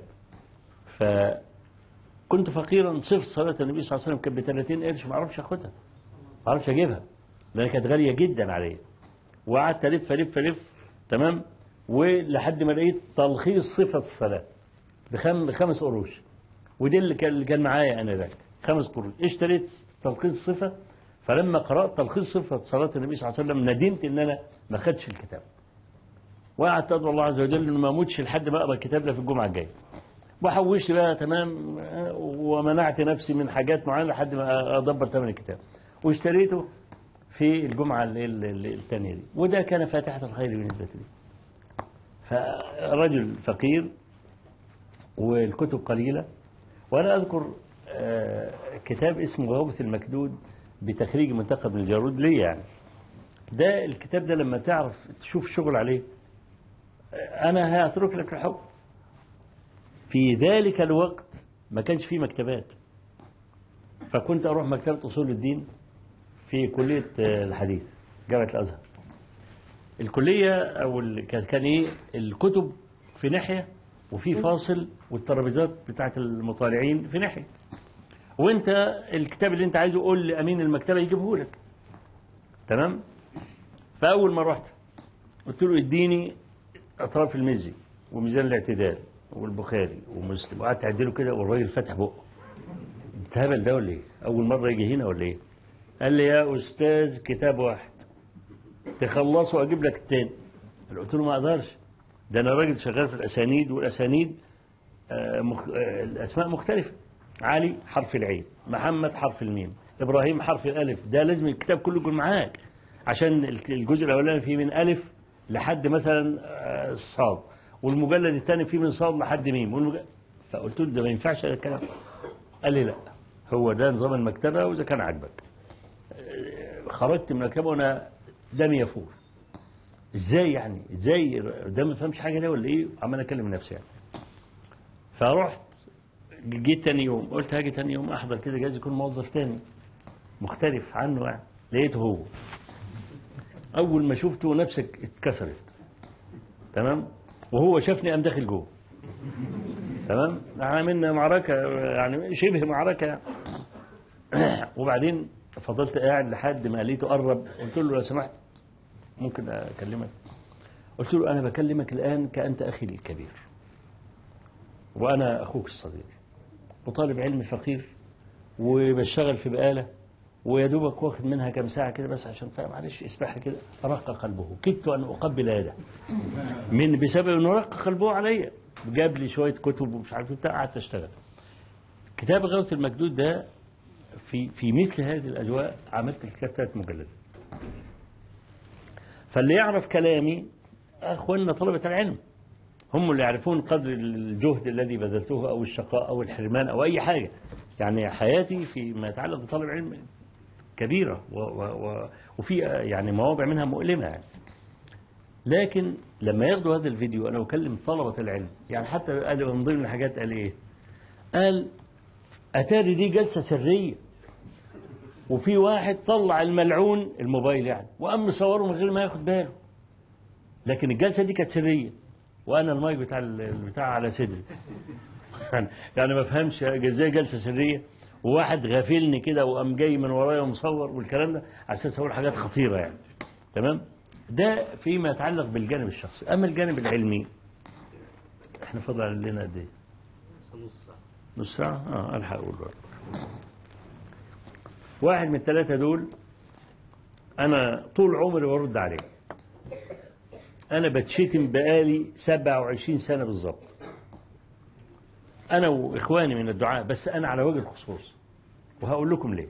فكنت فقيرا صفر صلاة النبي صلى الله عليه وسلم كانت ب 30 قرش ما اعرفش اخدها ما اعرفش اجيبها لان كانت غالية جدا عليا وقعدت ألف ألف ألف تمام ولحد ما لقيت تلخيص صفة الصلاة بخم بخمس قروش ودي اللي كان اللي كان معايا أنا ذاك خمس قروش اشتريت تلخيص الصفة فلما قرأت تلخيص صفة صلاة النبي صلى الله عليه وسلم ندمت إن أنا ما خدش الكتاب وقعدت أدعو الله عز وجل إنه ما أموتش لحد ما أقرأ الكتاب ده في الجمعة الجاية وحوشت بقى تمام ومنعت نفسي من حاجات معينة لحد ما أدبر ثمن الكتاب واشتريته في الجمعة ال- ال- ال- الثانية دي وده كان فاتحة الخير بالنسبة لي فرجل فقير والكتب قليلة وأنا أذكر آه، كتاب اسمه غوبة المكدود بتخريج منتخب من الجارود ليه يعني ده الكتاب ده لما تعرف تشوف شغل عليه آه، أنا هترك لك الحكم في ذلك الوقت ما كانش فيه مكتبات فكنت أروح مكتبة أصول الدين في كلية آه، الحديث جامعة الأزهر الكلية أو ال- كان كان إيه الكتب في ناحية وفي فاصل والترابيزات بتاعت المطالعين في ناحية وانت الكتاب اللي انت عايزه قول لأمين المكتبة يجيبه لك تمام فأول ما رحت قلت له اديني أطراف المزي وميزان الاعتدال والبخاري ومسلم وقعدت أعدله كده والراجل فتح بقه انت هبل ده ولا ايه؟ أول مرة يجي هنا ولا ايه؟ قال لي يا أستاذ كتاب واحد تخلصه وأجيب لك التاني قلت له ما أقدرش ده أنا راجل شغال في الأسانيد والأسانيد آه، مخ... آه، الأسماء مختلفة علي حرف العين محمد حرف الميم إبراهيم حرف الألف ده لازم الكتاب كله يكون معاك عشان الجزء الأولاني فيه من ألف لحد مثلا آه، الصاد والمجلد الثاني فيه من صاد لحد ميم والمج... فقلت له ده ما ينفعش هذا الكلام قال لي لا هو ده نظام المكتبة وإذا كان عاجبك آه، خرجت من المكتبة وأنا دمي يفور ازاي يعني ازاي ده ما فهمش حاجه ده ولا ايه عمال اكلم نفسي يعني فرحت جيت تاني يوم قلت هاجي تاني يوم احضر كده جايز يكون موظف تاني مختلف عنه يعني لقيته هو اول ما شفته نفسك اتكسرت تمام وهو شافني قام داخل جوه تمام عملنا معركه يعني شبه معركه يعني. وبعدين فضلت قاعد لحد ما لقيته قرب قلت له لو سمحت ممكن أكلمك قلت له أنا بكلمك الآن كأنت أخي الكبير وأنا أخوك الصغير وطالب علم فقير وبشتغل في بقالة ويا دوبك واخد منها كام ساعة كده بس عشان فاهم معلش اسبح كده رق قلبه كدت أن أقبل يده من بسبب أنه رق قلبه عليا جاب لي شوية كتب ومش عارف إيه بتاع قعدت أشتغل كتاب غوث المكدود ده في في مثل هذه الأجواء عملت الكتاب ثلاث مجلدات فاللي يعرف كلامي أخواننا طلبة العلم هم اللي يعرفون قدر الجهد الذي بذلته أو الشقاء أو الحرمان أو أي حاجة يعني حياتي فيما يتعلق بطلب علم كبيرة و و و وفي يعني مواضع منها مؤلمة يعني لكن لما ياخدوا هذا الفيديو أنا أكلم طلبة العلم يعني حتى قال من ضمن الحاجات قال إيه قال أتاري دي جلسة سرية وفي واحد طلع الملعون الموبايل يعني وقام مصوره من غير ما ياخد باله لكن الجلسة دي كانت سرية وأنا المايك بتاع البتاع على صدري يعني ما فهمش ازاي جلسة سرية وواحد غافلني كده وقام جاي من ورايا ومصور والكلام ده على اساس اقول حاجات خطيرة يعني تمام ده فيما يتعلق بالجانب الشخصي أما الجانب العلمي احنا فضل لنا قد ايه؟ نص ساعة؟ اه الحق اقول برضه واحد من الثلاثة دول أنا طول عمري برد عليه أنا بتشتم بقالي 27 سنة بالظبط أنا وإخواني من الدعاء بس أنا على وجه الخصوص وهقول لكم ليه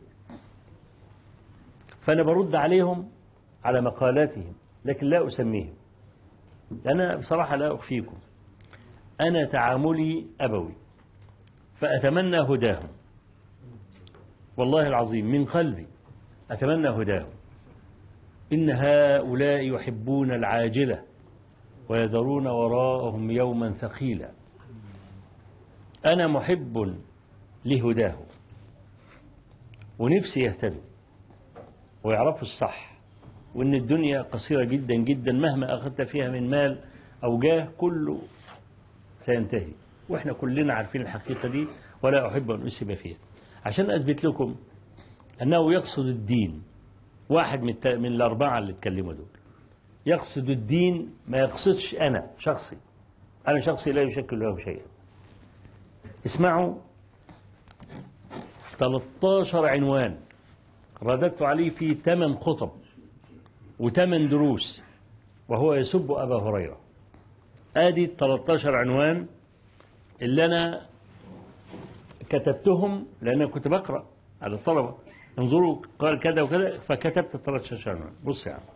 فأنا برد عليهم على مقالاتهم لكن لا أسميهم أنا بصراحة لا أخفيكم أنا تعاملي أبوي فأتمنى هداهم والله العظيم من قلبي أتمنى هداهم إن هؤلاء يحبون العاجلة ويذرون وراءهم يوما ثقيلا أنا محب لهداه ونفسي يهتدوا ويعرفوا الصح وإن الدنيا قصيرة جدا جدا مهما أخذت فيها من مال أو جاه كله سينتهي وإحنا كلنا عارفين الحقيقة دي ولا أحب أن أسب فيها عشان أثبت لكم أنه يقصد الدين واحد من, من الأربعة اللي اتكلموا دول يقصد الدين ما يقصدش أنا شخصي أنا شخصي لا يشكل له شيئا اسمعوا 13 عنوان رددت عليه في 8 خطب و8 دروس وهو يسب أبا هريرة آدي 13 عنوان اللي أنا كتبتهم لأن كنت بقرأ على الطلبة انظروا قال كذا وكذا فكتبت 13 عنوان بص يا عم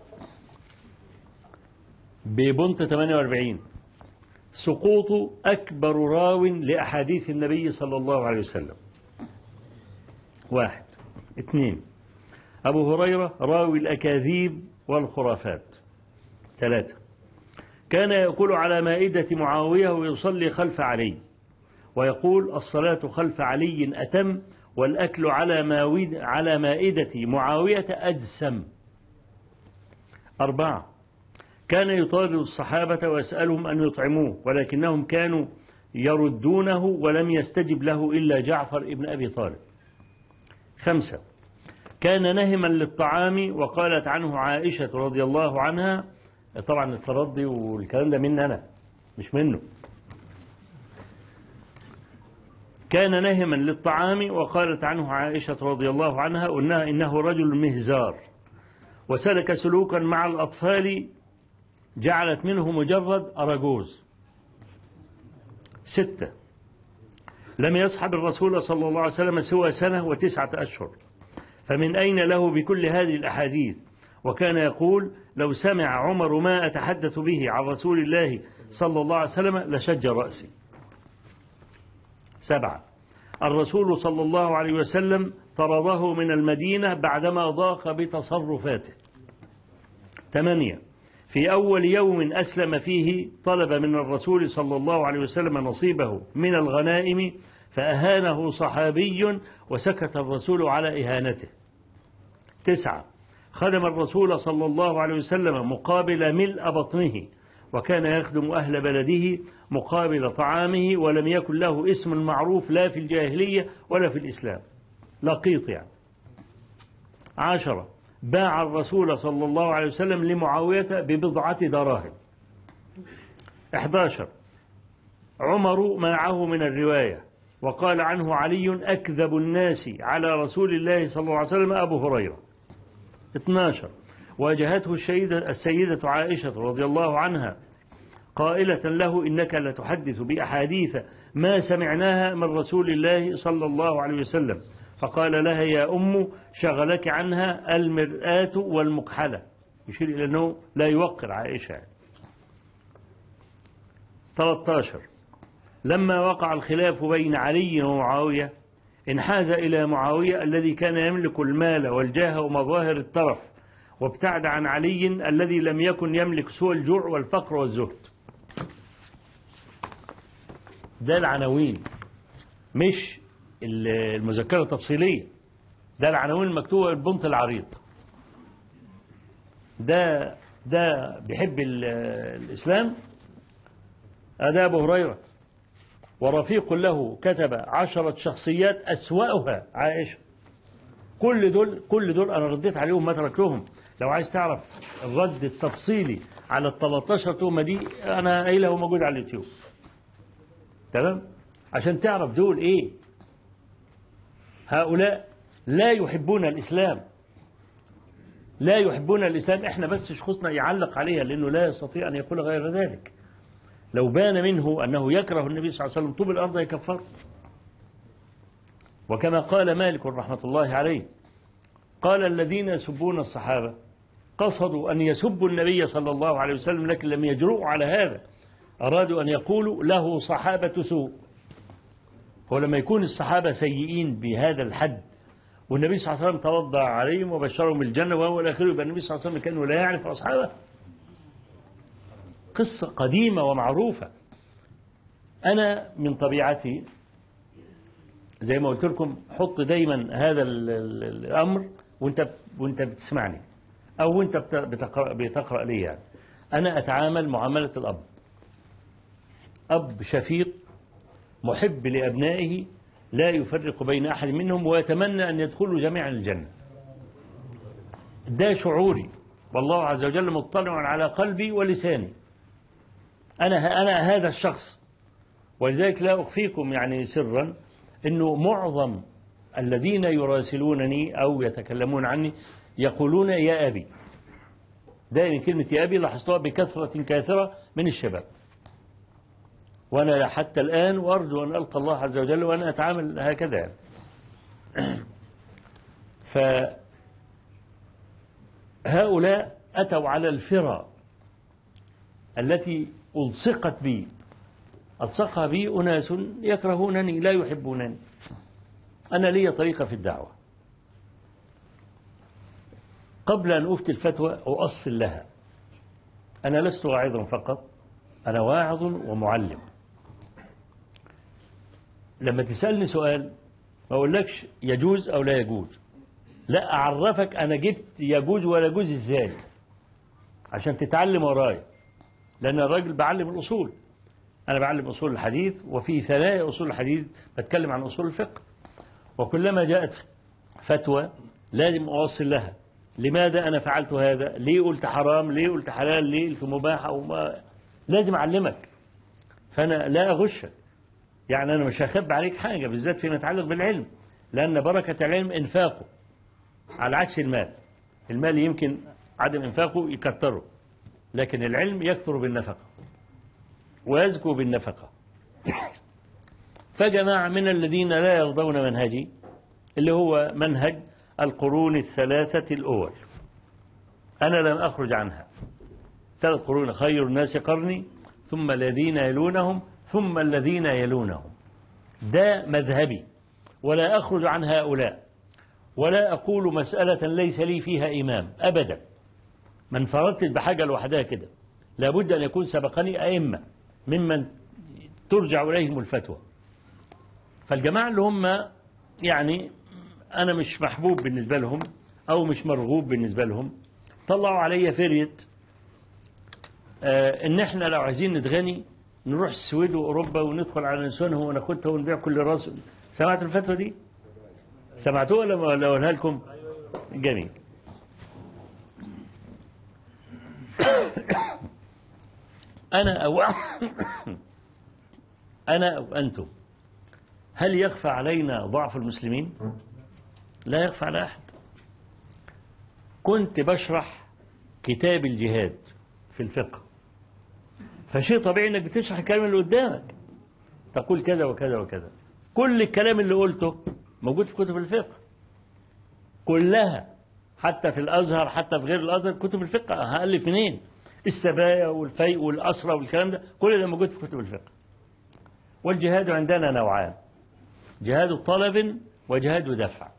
ببنت 48 سقوط أكبر راو لأحاديث النبي صلى الله عليه وسلم واحد اثنين أبو هريرة راوي الأكاذيب والخرافات ثلاثة كان يقول على مائدة معاوية ويصلي خلف علي ويقول الصلاة خلف علي أتم والأكل على, ماويد على مائدة معاوية أدسم أربعة كان يطارد الصحابة ويسألهم أن يطعموه ولكنهم كانوا يردونه ولم يستجب له إلا جعفر ابن أبي طالب خمسة كان نهما للطعام وقالت عنه عائشة رضي الله عنها طبعا الترضي والكلام ده مني أنا مش منه كان نهما للطعام وقالت عنه عائشة رضي الله عنها إنها إنه رجل مهزار وسلك سلوكا مع الأطفال جعلت منه مجرد أرجوز ستة لم يصحب الرسول صلى الله عليه وسلم سوى سنة وتسعة أشهر فمن أين له بكل هذه الأحاديث وكان يقول لو سمع عمر ما أتحدث به عن رسول الله صلى الله عليه وسلم لشج رأسي سبعة الرسول صلى الله عليه وسلم طرده من المدينة بعدما ضاق بتصرفاته ثمانية في أول يوم أسلم فيه طلب من الرسول صلى الله عليه وسلم نصيبه من الغنائم فأهانه صحابي وسكت الرسول على إهانته تسعة خدم الرسول صلى الله عليه وسلم مقابل ملء بطنه وكان يخدم أهل بلده مقابل طعامه ولم يكن له اسم معروف لا في الجاهلية ولا في الإسلام لقيط يعني عشرة باع الرسول صلى الله عليه وسلم لمعاوية ببضعة دراهم 11 عمر منعه من الرواية وقال عنه علي أكذب الناس على رسول الله صلى الله عليه وسلم أبو هريرة 12 واجهته السيدة, السيدة عائشة رضي الله عنها قائلة له إنك لتحدث بأحاديث ما سمعناها من رسول الله صلى الله عليه وسلم فقال لها يا أم شغلك عنها المرآة والمكحلة يشير إلى أنه لا يوقر عائشة 13 لما وقع الخلاف بين علي ومعاوية انحاز إلى معاوية الذي كان يملك المال والجاه ومظاهر الترف وابتعد عن علي الذي لم يكن يملك سوى الجوع والفقر والزهد ده العناوين مش المذكرة التفصيلية ده العناوين المكتوبة بالبنط العريض ده ده بيحب الإسلام هذا أبو هريرة ورفيق له كتب عشرة شخصيات أسوأها عائشة كل دول كل دول أنا رديت عليهم ما تركتهم لو عايز تعرف الرد التفصيلي على ال 13 تهمة دي أنا قايله موجود على اليوتيوب تمام عشان تعرف دول إيه هؤلاء لا يحبون الإسلام لا يحبون الإسلام إحنا بس شخصنا يعلق عليها لأنه لا يستطيع أن يقول غير ذلك لو بان منه أنه يكره النبي صلى الله عليه وسلم طوب الأرض يكفر وكما قال مالك رحمة الله عليه قال الذين يسبون الصحابة قصدوا أن يسبوا النبي صلى الله عليه وسلم لكن لم يجرؤوا على هذا أرادوا أن يقولوا له صحابة سوء هو لما يكون الصحابة سيئين بهذا الحد والنبي صلى الله عليه وسلم توضع عليهم وبشرهم بالجنة وهو الآخر يبقى النبي صلى الله عليه وسلم كانوا لا يعرف أصحابه قصة قديمة ومعروفة أنا من طبيعتي زي ما قلت لكم حط دايما هذا الأمر وانت, وانت بتسمعني أو وانت بتقرأ, بتقرأ لي يعني أنا أتعامل معاملة الأب أب شفيق محب لأبنائه لا يفرق بين أحد منهم ويتمنى أن يدخلوا جميعا الجنة ده شعوري والله عز وجل مطلع على قلبي ولساني أنا أنا هذا الشخص ولذلك لا أخفيكم يعني سرا أنه معظم الذين يراسلونني أو يتكلمون عني يقولون يا أبي دائما كلمة يا أبي لاحظتها بكثرة كاثرة من الشباب وأنا حتى الآن وأرجو أن ألقى الله عز وجل وأنا أتعامل هكذا فهؤلاء أتوا على الفرى التي ألصقت بي ألصقها بي أناس يكرهونني لا يحبونني أنا لي طريقة في الدعوة قبل أن أفتي الفتوى أؤصل لها أنا لست واعظا فقط أنا واعظ ومعلم لما تسألني سؤال ما أقولكش يجوز أو لا يجوز لا أعرفك أنا جبت يجوز ولا يجوز إزاي عشان تتعلم ورايا لأن الراجل بعلم الأصول أنا بعلم أصول الحديث وفي ثنايا أصول الحديث بتكلم عن أصول الفقه وكلما جاءت فتوى لازم أوصل لها لماذا أنا فعلت هذا ليه قلت حرام ليه قلت حلال ليه قلت مباح أو ما لازم أعلمك فأنا لا أغشك يعني أنا مش هخب عليك حاجة بالذات فيما يتعلق بالعلم لأن بركة العلم إنفاقه على عكس المال المال يمكن عدم إنفاقه يكثره لكن العلم يكثر بالنفقة ويزكو بالنفقة فجماعة من الذين لا يرضون منهجي اللي هو منهج القرون الثلاثة الأول أنا لم أخرج عنها ثلاث قرون خير الناس قرني ثم الذين يلونهم ثم الذين يلونهم ده مذهبي ولا أخرج عن هؤلاء ولا أقول مسألة ليس لي فيها إمام أبدا من فرطت بحاجة لوحدها كده لابد أن يكون سبقني أئمة ممن ترجع إليهم الفتوى فالجماعة اللي هم يعني أنا مش محبوب بالنسبة لهم أو مش مرغوب بالنسبة لهم طلعوا علي فرية آه إن إحنا لو عايزين نتغني نروح السويد وأوروبا وندخل على نسونهم وناخدها ونبيع كل راس سمعت الفتوى دي؟ سمعتوها ولا أقولها لكم؟ جميل أنا أو أنا أو أنتم هل يخفى علينا ضعف المسلمين لا يخفى على أحد كنت بشرح كتاب الجهاد في الفقه فشيء طبيعي انك بتشرح الكلام اللي قدامك تقول كذا وكذا وكذا كل الكلام اللي قلته موجود في كتب الفقه كلها حتى في الأزهر حتى في غير الأزهر كتب الفقه هألف منين السبايا والفيء والأسرة والكلام ده كل ده موجود في كتب الفقه والجهاد عندنا نوعان جهاد طلب وجهاد دفع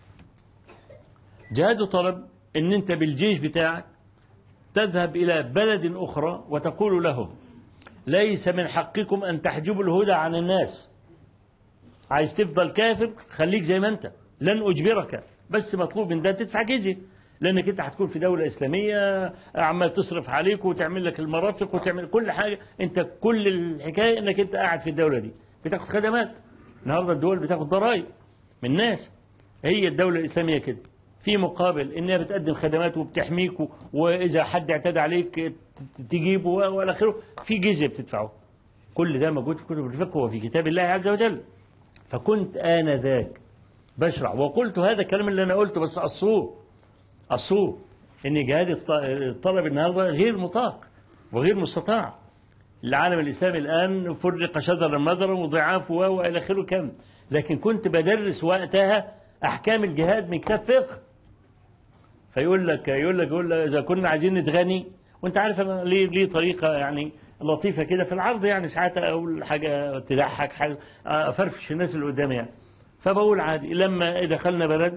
جهاد طلب ان انت بالجيش بتاعك تذهب إلى بلد أخرى وتقول لهم ليس من حقكم أن تحجبوا الهدى عن الناس عايز تفضل كافر خليك زي ما أنت لن أجبرك بس مطلوب من ده تدفع جزية لأنك أنت هتكون في دولة إسلامية عمال تصرف عليك وتعمل لك المرافق وتعمل كل حاجة أنت كل الحكاية أنك أنت قاعد في الدولة دي بتاخد خدمات النهاردة الدول بتاخد ضرائب من الناس هي الدولة الإسلامية كده في مقابل انها بتقدم خدمات وبتحميك واذا حد اعتدى عليك تجيبه والى اخره في جزيه بتدفعه كل ده موجود في كتب الفقه وفي كتاب الله عز وجل فكنت آنذاك بشرع وقلت هذا الكلام اللي أنا قلته بس أصوه أصوه إن جهاد الطلب النهاردة غير مطاق وغير مستطاع العالم الإسلامي الآن فرق شذرا مذرا وضعاف وإلى آخره كم لكن كنت بدرس وقتها أحكام الجهاد من كتاب فقه فيقول لك يقول لك يقول لك إذا كنا عايزين نتغني وأنت عارف أنا ليه ليه طريقة يعني لطيفة كده في العرض يعني ساعات أقول حاجة تضحك حاجة أفرفش الناس اللي قدامي يعني فبقول عادي لما دخلنا بلد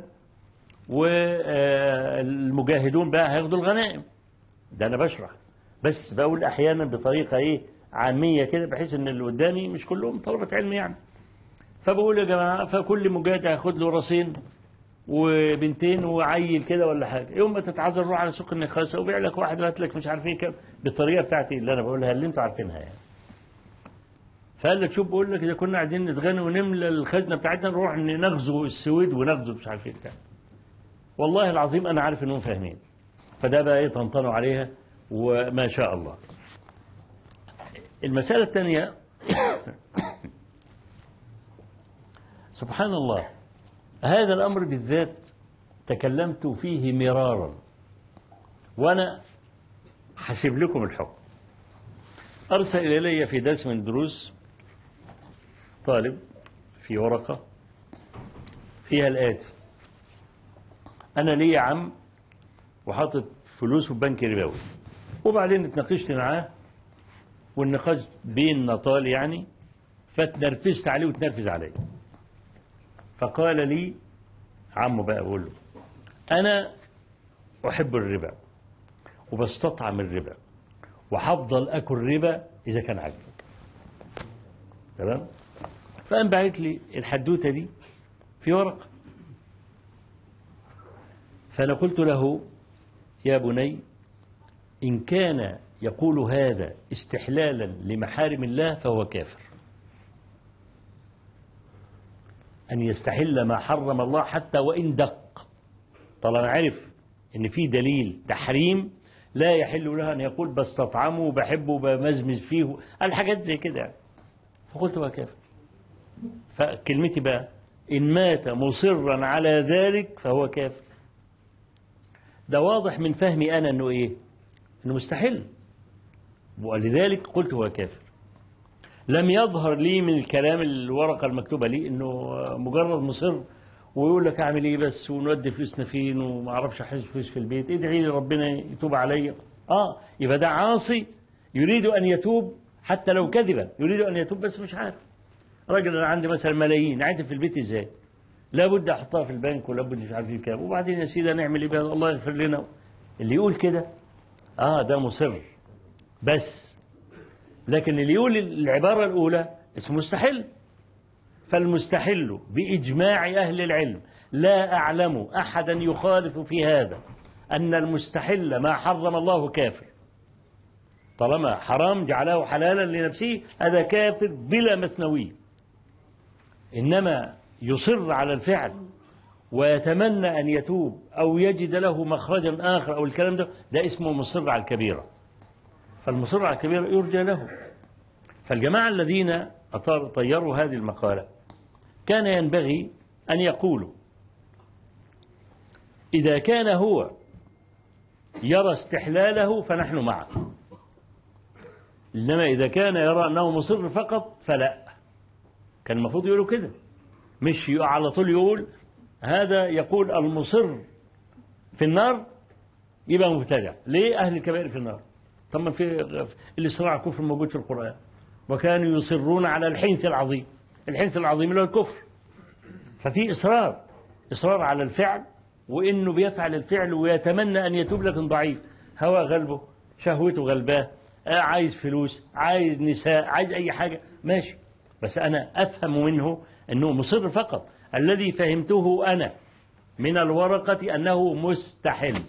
والمجاهدون بقى هياخدوا الغنائم ده أنا بشرح بس بقول أحيانا بطريقة إيه عامية كده بحيث إن اللي قدامي مش كلهم طلبة علم يعني فبقول يا جماعة فكل مجاهد هياخد له راسين وبنتين وعيل كده ولا حاجة يوم ما تتعذر روح على سوق النخاسة وبيع لك واحد وهات لك مش عارفين كام بالطريقة بتاعتي اللي أنا بقولها اللي أنتوا عارفينها يعني فقال لك شوف بقول لك إذا كنا قاعدين نتغنى ونملى الخزنة بتاعتنا نروح نغزو السويد ونغزو مش عارفين بتاع والله العظيم أنا عارف إنهم فاهمين فده بقى يطنطنوا عليها وما شاء الله المسألة الثانية سبحان الله هذا الأمر بالذات تكلمت فيه مرارا وأنا حسب لكم الحكم أرسل إلي في درس من الدروس طالب في ورقة فيها الآتي أنا لي عم وحاطط فلوسه في بنك ربوي وبعدين اتناقشت معاه والنقاش بيننا طال يعني فتنرفزت عليه وتنرفز عليه فقال لي عمه بقى بقول له أنا أحب الربا وبستطعم الربا وحفضل أكل ربا إذا كان عاجبك تمام فقام بعت لي الحدوتة دي في ورقة فأنا قلت له يا بني إن كان يقول هذا استحلالا لمحارم الله فهو كافر أن يستحل ما حرم الله حتى وإن دق طالما عرف أن في دليل تحريم لا يحل له أن يقول بستطعمه وبحبه بمزمز فيه الحاجات زي كده فقلت هو كافر فكلمتي بقى إن مات مصرا على ذلك فهو كافر ده واضح من فهمي أنا أنه إيه أنه مستحيل ولذلك قلت هو كافر لم يظهر لي من الكلام الورقة المكتوبة لي أنه مجرد مصر ويقول لك أعمل إيه بس ونودي فلوسنا فين وما أعرفش أحس فلوس في البيت ادعي لي ربنا يتوب عليا آه يبقى ده عاصي يريد أن يتوب حتى لو كذبا يريد أن يتوب بس مش عارف راجل أنا عندي مثلا ملايين عايز في البيت إزاي لابد أحطها في البنك ولابد مش عارف كام وبعدين يا سيدي نعمل إيه بقى الله يغفر لنا اللي يقول كده آه ده مصر بس لكن اللي يقول العبارة الأولى اسمه مستحل فالمستحل بإجماع أهل العلم لا أعلم أحدا يخالف في هذا أن المستحل ما حرم الله كافر طالما حرام جعله حلالا لنفسه هذا كافر بلا مثنوي إنما يصر على الفعل ويتمنى أن يتوب أو يجد له مخرجا آخر أو الكلام ده ده اسمه مصر على الكبيرة فالمصر على الكبيرة يرجى له فالجماعة الذين طيروا هذه المقالة كان ينبغي أن يقولوا إذا كان هو يرى استحلاله فنحن معه إنما إذا كان يرى أنه مصر فقط فلا كان المفروض يقولوا كده مش على طول يقول هذا يقول المصر في النار يبقى مبتدع ليه أهل الكبائر في النار طبعا في الإصرار كفر موجود في القرآن وكانوا يصرون على الحنث العظيم الحنث العظيم اللي هو الكفر ففي إصرار إصرار على الفعل وإنه بيفعل الفعل ويتمنى أن يتوب لكن ضعيف هوى غلبه شهوته غلباه عايز فلوس عايز نساء عايز أي حاجة ماشي بس أنا أفهم منه أنه مصر فقط الذي فهمته أنا من الورقة أنه مستحل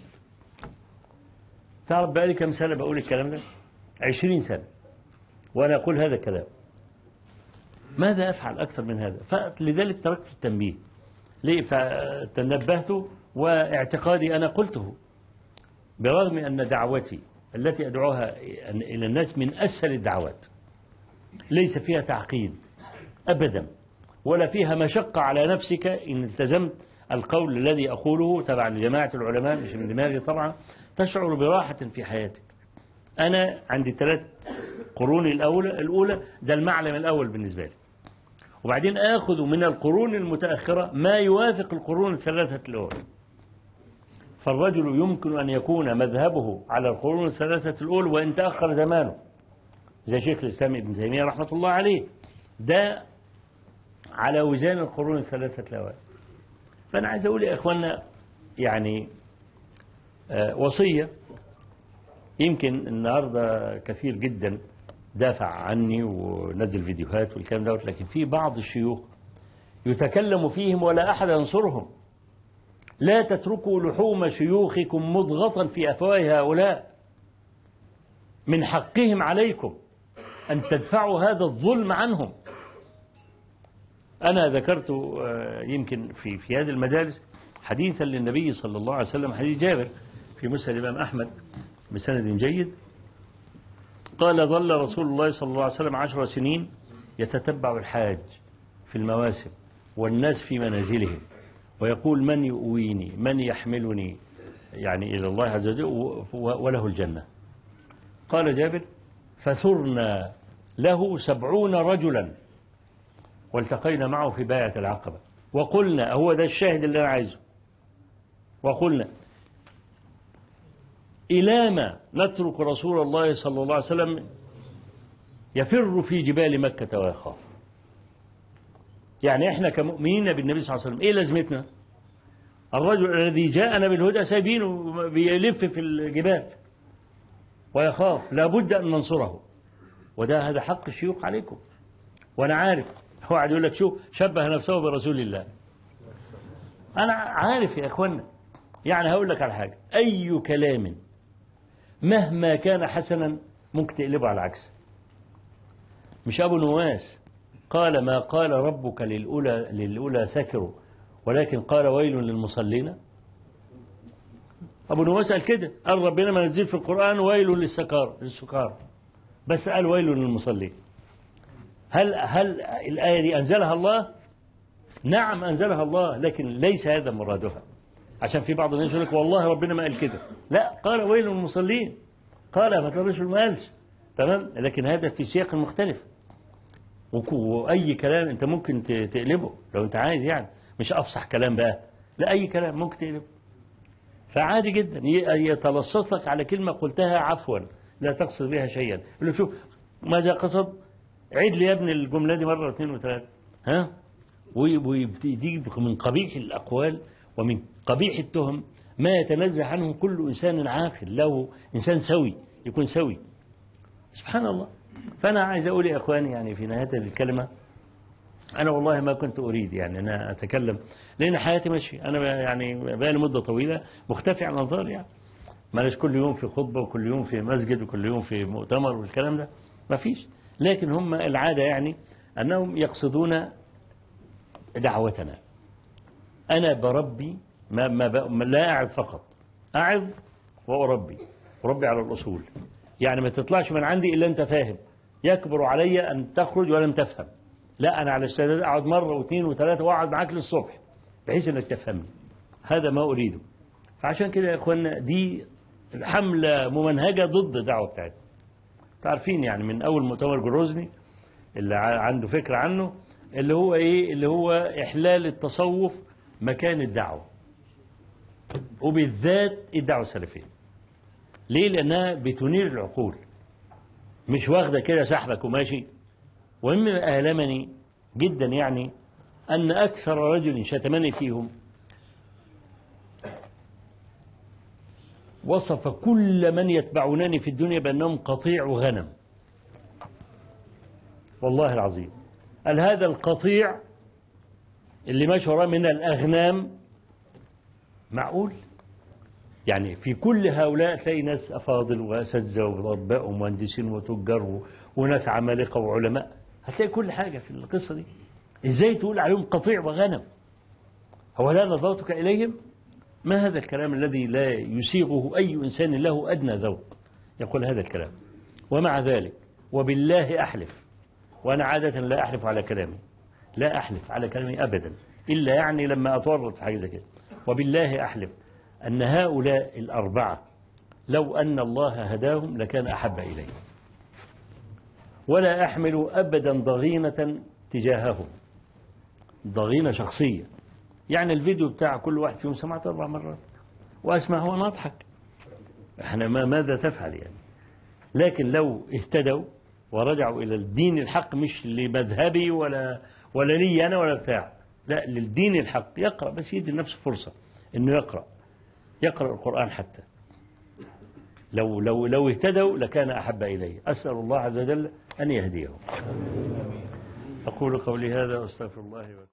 تعرف بقالي كم سنة بقول الكلام ده عشرين سنة وأنا أقول هذا الكلام ماذا أفعل أكثر من هذا فلذلك تركت التنبيه ليه فتنبهت واعتقادي أنا قلته برغم أن دعوتي التي أدعوها إلى الناس من أسهل الدعوات ليس فيها تعقيد أبدا ولا فيها مشقة على نفسك إن التزمت القول الذي أقوله تبع لجماعة العلماء مش من دماغي طبعا تشعر براحة في حياتك أنا عندي ثلاث قرون الأولى الأولى ده المعلم الأول بالنسبة لي وبعدين آخذ من القرون المتأخرة ما يوافق القرون الثلاثة الأولى فالرجل يمكن أن يكون مذهبه على القرون الثلاثة الأولى وإن تأخر زمانه زي شيخ الإسلام ابن تيمية رحمة الله عليه ده على وزان القرون الثلاثة الأوائل فأنا عايز أقول يا إخوانا يعني وصية يمكن النهاردة كثير جدا دافع عني ونزل فيديوهات والكلام دوت لكن في بعض الشيوخ يتكلم فيهم ولا أحد ينصرهم لا تتركوا لحوم شيوخكم مضغة في أفواه هؤلاء من حقهم عليكم أن تدفعوا هذا الظلم عنهم أنا ذكرت يمكن في في هذه المجالس حديثا للنبي صلى الله عليه وسلم حديث جابر في مسند الإمام أحمد بسند جيد قال ظل رسول الله صلى الله عليه وسلم عشر سنين يتتبع الحاج في المواسم والناس في منازلهم ويقول من يؤويني من يحملني يعني إلى الله عز وجل وله الجنة قال جابر فثرنا له سبعون رجلا والتقينا معه في باية العقبة وقلنا هو ده الشاهد اللي أنا عايزه وقلنا إلى ما نترك رسول الله صلى الله عليه وسلم يفر في جبال مكة ويخاف يعني احنا كمؤمنين بالنبي صلى الله عليه وسلم ايه لازمتنا الرجل الذي جاءنا بالهدى سايبينه بيلف في الجبال ويخاف لابد أن ننصره وده هذا حق الشيوخ عليكم وأنا عارف هو قاعد يقول لك شو شبه نفسه برسول الله أنا عارف يا أخوانا يعني هقول لك على حاجة أي كلام مهما كان حسنا ممكن تقلبه على العكس مش أبو نواس قال ما قال ربك للأولى, للأولى سكروا ولكن قال ويل للمصلين أبو نواس قال كده قال ربنا ما نزل في القرآن ويل للسكار للسكار بس قال ويل للمصلين هل هل الآية دي أنزلها الله نعم أنزلها الله لكن ليس هذا مرادها عشان في بعض الناس يقول لك والله ربنا ما قال كده لا قال ويل للمصلين قال ما تقولش ما قالش تمام لكن هذا في سياق مختلف وأي كلام أنت ممكن تقلبه لو أنت عايز يعني مش أفصح كلام بقى لا أي كلام ممكن تقلبه فعادي جدا يتلصص لك على كلمة قلتها عفوا لا تقصد بها شيئا يقول له شوف ماذا قصد عيد لي يا ابن الجملة دي مرة واثنين وثلاثة ها ويجيب من قبيح الأقوال ومن قبيح التهم ما يتنزه عنه كل إنسان عاقل له إنسان سوي يكون سوي سبحان الله فأنا عايز أقول يا أخواني يعني في نهاية الكلمة أنا والله ما كنت أريد يعني أنا أتكلم لأن حياتي ماشي أنا يعني بقى مدة طويلة مختفي عن الأنظار يعني مالش كل يوم في خطبة وكل يوم في مسجد وكل يوم في مؤتمر والكلام ده ما فيش لكن هم العادة يعني أنهم يقصدون دعوتنا أنا بربي ما, ما, ما لا أعظ فقط أعظ وأربي أربي على الأصول يعني ما تطلعش من عندي إلا أنت فاهم يكبر علي أن تخرج ولم تفهم لا أنا على السادات أقعد مرة واثنين وثلاثة وأقعد معاك للصبح بحيث أنك تفهمني هذا ما أريده فعشان كده يا إخوانا دي حملة ممنهجة ضد الدعوة بتاعتنا تعرفين يعني من أول مؤتمر جروزني اللي عنده فكرة عنه اللي هو إيه اللي هو إحلال التصوف مكان الدعوة وبالذات الدعوة السلفية ليه لأنها بتنير العقول مش واخدة كده سحبك وماشي ومما آلمني جدا يعني أن أكثر رجل شتمني فيهم وصف كل من يتبعونني في الدنيا بأنهم قطيع وغنم والله العظيم قال هذا القطيع اللي ماشي وراه من الأغنام معقول يعني في كل هؤلاء تلاقي ناس أفاضل وأساتذة وأطباء ومهندسين وتجار وناس عمالقة وعلماء هتلاقي كل حاجة في القصة دي إزاي تقول عليهم قطيع وغنم هو لا نظرتك إليهم ما هذا الكلام الذي لا يسيغه أي إنسان له أدنى ذوق يقول هذا الكلام ومع ذلك وبالله أحلف وأنا عادة لا أحلف على كلامي لا أحلف على كلامي أبدا إلا يعني لما أتورط في حاجة زي كده وبالله أحلف أن هؤلاء الأربعة لو أن الله هداهم لكان أحب إليه ولا أحمل أبدا ضغينة تجاههم ضغينة شخصية يعني الفيديو بتاع كل واحد فيهم سمعت أربع مرات وأسمع هو نضحك احنا ما ماذا تفعل يعني لكن لو اهتدوا ورجعوا إلى الدين الحق مش لمذهبي ولا ولا لي أنا ولا بتاع لا للدين الحق يقرأ بس يدي لنفسه فرصة إنه يقرأ يقرأ القرآن حتى لو لو لو اهتدوا لكان أحب إليه أسأل الله عز وجل أن يهديهم أقول قولي هذا وأستغفر الله